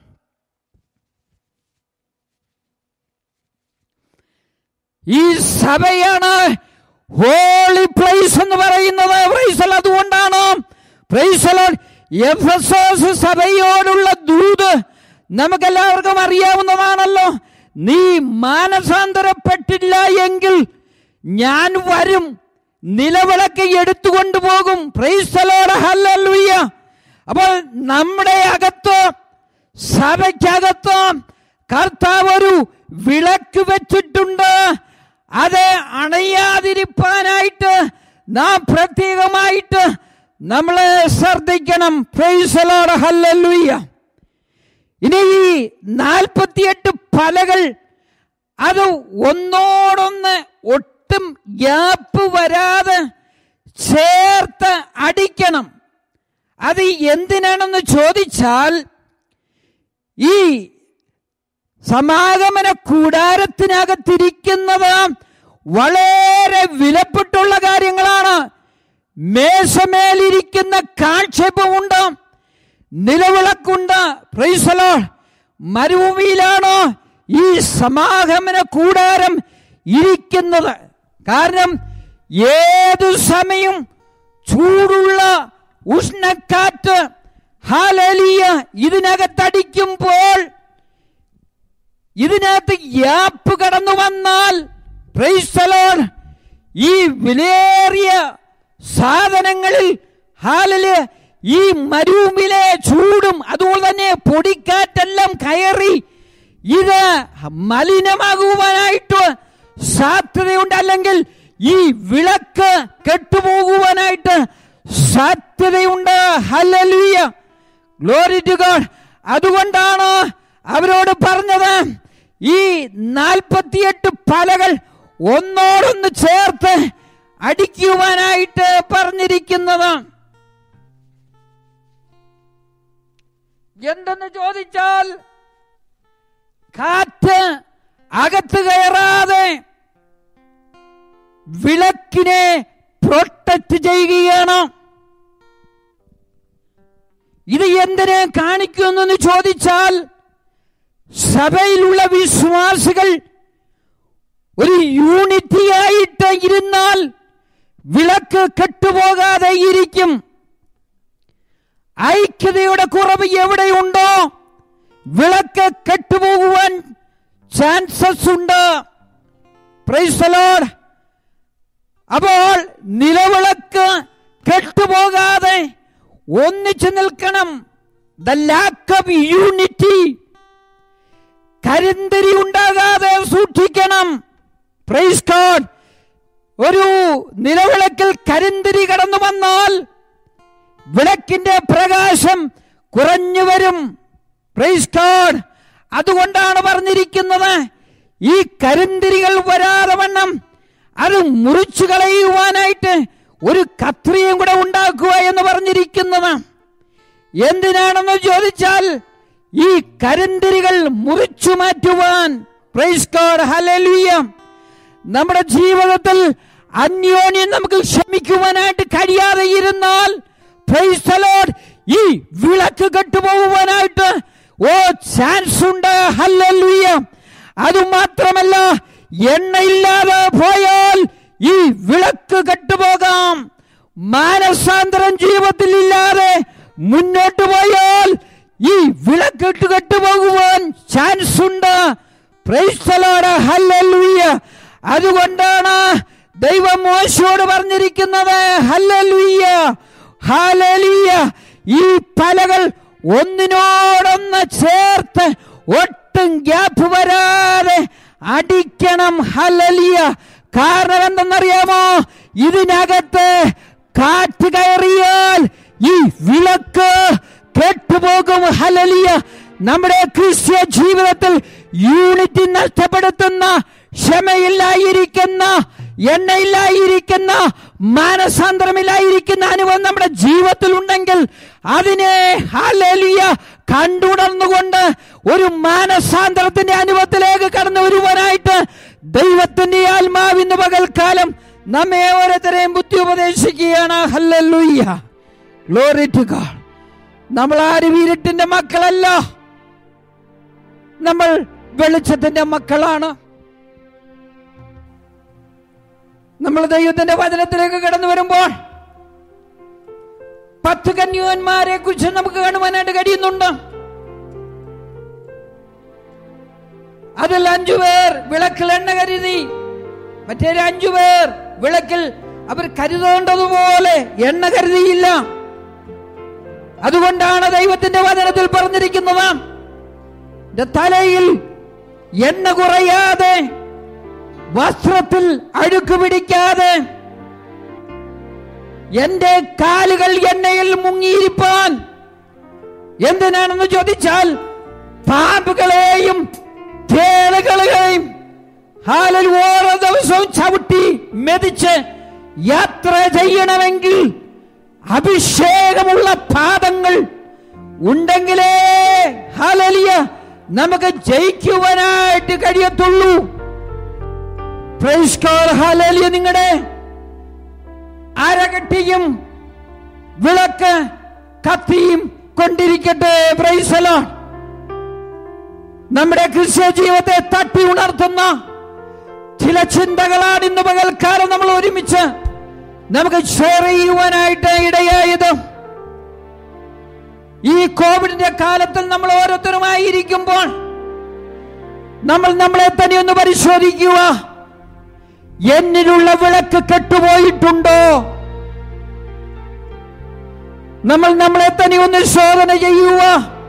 A: ഈ സഭയാണ് ഹോളി പ്ലേസ് എന്ന് പറയുന്നത് പ്രൈസൽ അതുകൊണ്ടാണ് പ്രൈസൽ എഫ് എസ് എസ് സഭയോടുള്ള ദൂത് നമുക്കെല്ലാവർക്കും അറിയാവുന്നതാണല്ലോ നീ മാനസാന്തരപ്പെട്ടില്ല എങ്കിൽ ഞാൻ വരും നിലവിളക്ക് എടുത്തുകൊണ്ടു പോകും പ്രൈസലോട് ഹല്ലേലൂയ അപ്പോൾ നമ്മുടെ അകത്ത് സഭയ്ക്കകത്ത് കർത്താവ് ഒരു വിളക്ക് വെച്ചിട്ടുണ്ട് അത് അണയാതിരിപ്പാനായിട്ട് നാം പ്രത്യേകമായിട്ട് നമ്മൾ ശ്രദ്ധിക്കണം പ്രൈസലോട് ഹല്ലേലൂയ ഇനി ഈ നാൽപ്പത്തിയെട്ട് പലകൾ അത് ഒന്നോടൊന്ന് ഒട്ടും ഗ്യാപ്പ് വരാതെ ചേർത്ത് അടിക്കണം അത് എന്തിനാണെന്ന് ചോദിച്ചാൽ ഈ സമാഗമന കൂടാരത്തിനകത്തിരിക്കുന്നത് വളരെ വിലപ്പെട്ടുള്ള കാര്യങ്ങളാണ് മേശമേലിരിക്കുന്ന കാക്ഷേപമുണ്ട് നിലവിളക്കുണ്ട് പ്രൈസലോ മരുഭൂമിയിലാണ് ഈ സമാഗമന കൂടാരം ഇരിക്കുന്നത് കാരണം ഏതു സമയം ചൂടുള്ള ഉഷ്ണക്കാറ്റ് ഹാലലിയ ഇതിനകത്തടിക്കുമ്പോൾ ഇതിനകത്ത് ഗ്യാപ്പ് കടന്നു വന്നാൽ പ്രൈസലോൺ ഈ വിലയേറിയ സാധനങ്ങളിൽ ഹാലില് ഈ മരുവിലെ ചൂടും അതുപോലെ തന്നെ പൊടിക്കാറ്റെല്ലാം കയറി ഇത് മലിനമാകുവാനായിട്ട് സാധ്യതയുണ്ട് അല്ലെങ്കിൽ ഈ വിളക്ക് കെട്ടുപോകുവാനായിട്ട് സാധ്യതയുണ്ട് ഹല്ലേലൂയ ഗ്ലോറി ടു ഗോഡ് അതുകൊണ്ടാണ് അവരോട് പറഞ്ഞത് ഈ നാൽപ്പത്തിയെട്ട് പലകൾ ഒന്നോടൊന്ന് ചേർത്ത് അടിക്കുവാനായിട്ട് പറഞ്ഞിരിക്കുന്നത് എന്തെന്ന് ചോദിച്ചാൽ കാറ്റ് അകത്ത് കയറാതെ വിളക്കിനെ പ്രൊട്ടക്ട് ചെയ്യുകയാണ് ഇത് എന്തിനെ കാണിക്കുന്നെന്ന് ചോദിച്ചാൽ സഭയിലുള്ള വിശ്വാസികൾ ഒരു യൂണിറ്റി ആയിട്ട് ഇരുന്നാൽ വിളക്ക് കെട്ടുപോകാതെ ഇരിക്കും ഐക്യതയുടെ കുറവ് എവിടെയുണ്ടോ വിളക്ക് കെട്ടുപോകുവാൻ ചാൻസസ് ഉണ്ട് പ്രൈസ് ദി ലോർഡ് അപ്പോൾ നിലവിളക്ക് കെട്ടുപോകാതെ ഒന്നിച്ചു നിൽക്കണം ദ ലാക്ക് ഓഫ് യൂണിറ്റി കരിന്തരി ഉണ്ടാകാതെ സൂക്ഷിക്കണം പ്രൈസ് ഗോഡ് ഒരു നിലവിളക്കിൽ കരിന്തിരി കടന്നു വന്നാൽ വിളക്കിന്റെ പ്രകാശം കുറഞ്ഞു വരും പ്രൈസ് ഗോഡ് അതുകൊണ്ടാണ് പറഞ്ഞിരിക്കുന്നത് ഈ കരിന്തിരികൾ വരാതെ വണ്ണം അത് മുറിച്ചു കളയുവാനായിട്ട് ഒരു കത്രിയും കൂടെ ഉണ്ടാക്കുക എന്ന് പറഞ്ഞിരിക്കുന്നത് എന്തിനാണെന്ന് ചോദിച്ചാൽ ഈ കരിന്തിരികൾ മുറിച്ചു മാറ്റുവാൻ പ്രൈസ് ഗോഡ് ഹല്ലേലൂയ നമ്മുടെ ജീവിതത്തിൽ അന്യോന്യം നമുക്ക് ക്ഷമിക്കുവാനായിട്ട് കഴിയാതെ ഇരുന്നാൽ പ്രൈസ് ദി ലോർഡ് ഈ വിളക്ക് കെട്ടുപോകുവാനായിട്ട് ഓ ചാൻസ് ഉണ്ട് ഹല്ലേലൂയ അതുമാത്രമല്ല എണ്ണയില്ലാതെ പോയാൽ ഈ വിളക്ക് കെട്ടുപോകാം മാനസാന്തരം ജീവിതത്തിൽ ഇല്ലാതെ മുന്നോട്ട് പോയാൽ ഈ വിളക്കിട്ട് കെട്ടുപോകുവാൻ ചാൻസ് ഉണ്ട് പ്രൈസ് ദി ലോർഡ് ഹല്ലേലൂയ അതുകൊണ്ടാണ് ദൈവം മോശയോട് പറഞ്ഞിരിക്കുന്നത് ഹല്ലേലൂയ ഹല്ലേലൂയ ഈ പലകൾ ഒന്നിനോടൊന്ന് ചേർത്ത് ഒട്ടും ഗ്യാപ്പ് വരാതെ അടിക്കണം ഹല്ലേലൂയ കാരണം എന്തെന്നറിയാമോ ഇതിനകത്ത് കാറ്റ് കയറിയാൽ ഈ വിളക്ക് കെട്ടുപോകും ഹലലിയ നമ്മുടെ ക്രിസ്ത്യ ജീവിതത്തിൽ യൂണിറ്റി നഷ്ടപ്പെടുത്തുന്ന ക്ഷമയില്ലായിരിക്കുന്ന എണ്ണയില്ലായിരിക്കുന്ന മാനസാന്തരമില്ലായിരിക്കുന്ന അനുഭവം നമ്മുടെ ജീവിതത്തിൽ ഉണ്ടെങ്കിൽ അതിനെ ഹാലേലിയ കണ്ടുണർന്നുകൊണ്ട് ഒരു മാനസാന്തരത്തിന്റെ അനുഭവത്തിലേക്ക് കടന്നു വരുവാനായിട്ട് ദൈവത്തിന്റെ ആത്മാവിന്ന് പകൽക്കാലം നമ്മെ ഓരോരുത്തരെയും ബുദ്ധി ഉപദേശിക്കുകയാണ് ഹല്ലൂയ്യ ഗ്ലോറി ടു ഗോഡ് നമ്മൾ ആരും ഇരുട്ടിന്റെ മക്കളല്ല നമ്മൾ വെളിച്ചത്തിന്റെ മക്കളാണ് നമ്മൾ ദൈവത്തിന്റെ വചനത്തിലേക്ക് കടന്നു വരുമ്പോൾ പത്ത് കന്യകന്മാരെ കുറിച്ച് നമുക്ക് കാണുവാനായിട്ട് കഴിയുന്നുണ്ട് അതിൽ അഞ്ചു പേർ വിളക്കിൽ എണ്ണ കരുതി മറ്റേ അഞ്ചു പേർ വിളക്കിൽ അവർ കരുതേണ്ടതുപോലെ എണ്ണ കരുതിയില്ല അതുകൊണ്ടാണ് ദൈവത്തിന്റെ വചനത്തിൽ പറഞ്ഞിരിക്കുന്നത് "എന്റെ തലയിൽ എണ്ണ കുറയാതെ വസ്ത്രത്തിൽ അഴുക്ക് പിടിക്കാതെ എന്റെ കാലുകൾ എണ്ണയിൽ മുങ്ങിയിരിപ്പാൻ എന്തിനാണെന്ന് ചോദിച്ചാൽ പാമ്പുകളെയും തേളുകളെയും ഹാലിൽ ഓരോ ദിവസവും ചവിട്ടി മെതിച്ച് യാത്ര ചെയ്യണമെങ്കിൽ അഭിഷേകമുള്ള പാദങ്ങൾ ഉണ്ടെങ്കിലേ ഹാലലിയ നമുക്ക് ജയിക്കുവാനായിട്ട് കഴിയത്തുള്ളൂ പ്രൈസ് ഗോഡ് ഹാലലിയ നിങ്ങളുടെ അരകട്ടിയും വിളക്ക് കത്തിയും കൊണ്ടിരിക്കട്ടെ പ്രൈസലോ നമ്മുടെ ക്രിസ്ത്യ ജീവിതത്തെ തട്ടി ഉണർത്തുന്ന ചില ചിന്തകളാണ് ഇന്ന് പകൽക്കാലം നമ്മൾ ഒരുമിച്ച് നമുക്ക് ഷെയർ ചെയ്യുവാനായിട്ട് ഇടയായത് ഈ കോവിഡിന്റെ കാലത്തിൽ നമ്മൾ ഓരോരുത്തരുമായിരിക്കുമ്പോൾ നമ്മൾ നമ്മളെ തന്നെ ഒന്ന് പരിശോധിക്കുക എന്നിലുള്ള വിളക്ക് കെട്ടുപോയിട്ടുണ്ടോ നമ്മൾ നമ്മളെ തന്നെ ഒന്ന് ശോധന ചെയ്യുക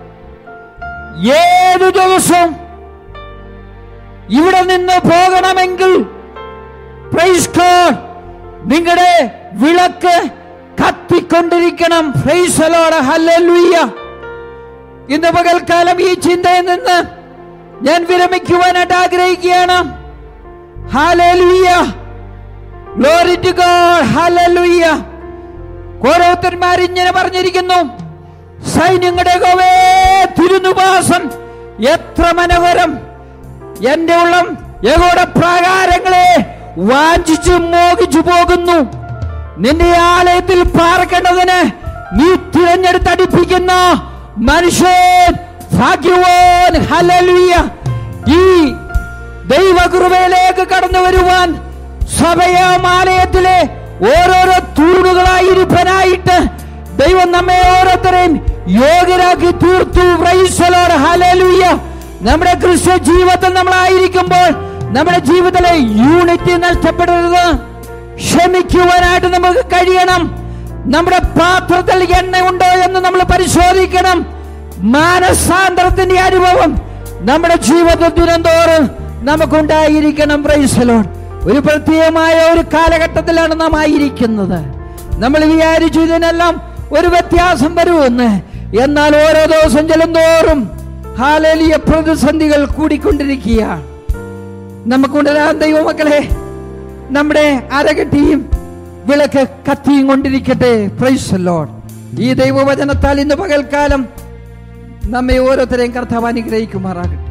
A: ഏതു ദിവസം ഇവിടെ നിന്ന് പോകണമെങ്കിൽ പ്രൈസ് ഗോഡ് നിങ്ങളുടെ വിളക്ക് കത്തിക്കൊണ്ടിരിക്കണം പ്രൈസലോട് ഹല്ലേലൂയ ഇന്ന് പകൽക്കാലം ഈ ചിന്തയിൽ നിന്ന് ഞാൻ വിരമിക്കുവാനായിട്ട് ആഗ്രഹിക്കുകയാണ് ഹാലലുയ്യ ഗ്ലോറി ടു ഗോഡ് ഹാലലുയ്യ ഓരോരുത്തന്മാർ ഇങ്ങനെ പറഞ്ഞിരിക്കുന്നു സൈന്യങ്ങളുടെ ഗോവേ തിരുനുവാസം എത്ര മനോഹരം എന്റെ ഉള്ളം യഹോടെ പ്രാകാരങ്ങളെ വാഞ്ചിച്ചു മോഹിച്ചു പോകുന്നു നിന്റെ ആലയത്തിൽ പാർക്കേണ്ടതിന് നീ തിരഞ്ഞെടുത്തടിപ്പിക്കുന്ന മനുഷ്യൻ ഭാഗ്യവാൻ ഹല്ലേലൂയ ഈ ദൈവകൃപയിലേക്ക് കടന്നു വരുവാൻ സഭയാമാലയത്തിലെ ഓരോരോ തൂണുകളായിരിപ്പനായിട്ട് ദൈവം നമ്മെ ഓരോരുത്തരെയും യോഗ്യരാക്കി തീർത്തു പ്രൈസലോട് ഹല്ലേലൂയ നമ്മുടെ ക്രിസ്ത്യ ജീവിതത്തിൽ നമ്മളായിരിക്കുമ്പോൾ നമ്മുടെ ജീവിതത്തിലെ യൂണിറ്റി നഷ്ടപ്പെടരുത് ക്ഷമിക്കുവാനായിട്ട് നമുക്ക് കഴിയണം നമ്മുടെ പാത്രത്തിൽ എണ്ണ ഉണ്ടോ എന്ന് നമ്മൾ പരിശോധിക്കണം മാനസാന്തരത്തിന്റെ അനുഭവം നമ്മുടെ ജീവിതത്തിൽ ദിനംതോറും നമുക്കുണ്ടായിരിക്കണം പ്രൈസലോൺ ഒരു പ്രത്യേകമായ ഒരു കാലഘട്ടത്തിലാണ് നാം ആയിരിക്കുന്നത് നമ്മൾ വിചാരിച്ചു ഇതിനെല്ലാം ഒരു വ്യത്യാസം വരുമെന്ന് എന്നാൽ ഓരോ ദിവസം ചെല്ലുന്തോറും ഹാലേലിയ പ്രതിസന്ധികൾ കൂടിക്കൊണ്ടിരിക്കുകയാണ് നമുക്കുണ്ടാകാൻ ദൈവമക്കളെ നമ്മുടെ അരകട്ടിയും വിളക്ക് കത്തിയും കൊണ്ടിരിക്കട്ടെ പ്രൈസ് ലോഡ് ഈ ദൈവവചനത്താൽ ഇന്ന് പകൽക്കാലം നമ്മെ ഓരോരുത്തരെയും കർത്താവ് അനുഗ്രഹിക്കുമാറാകട്ടെ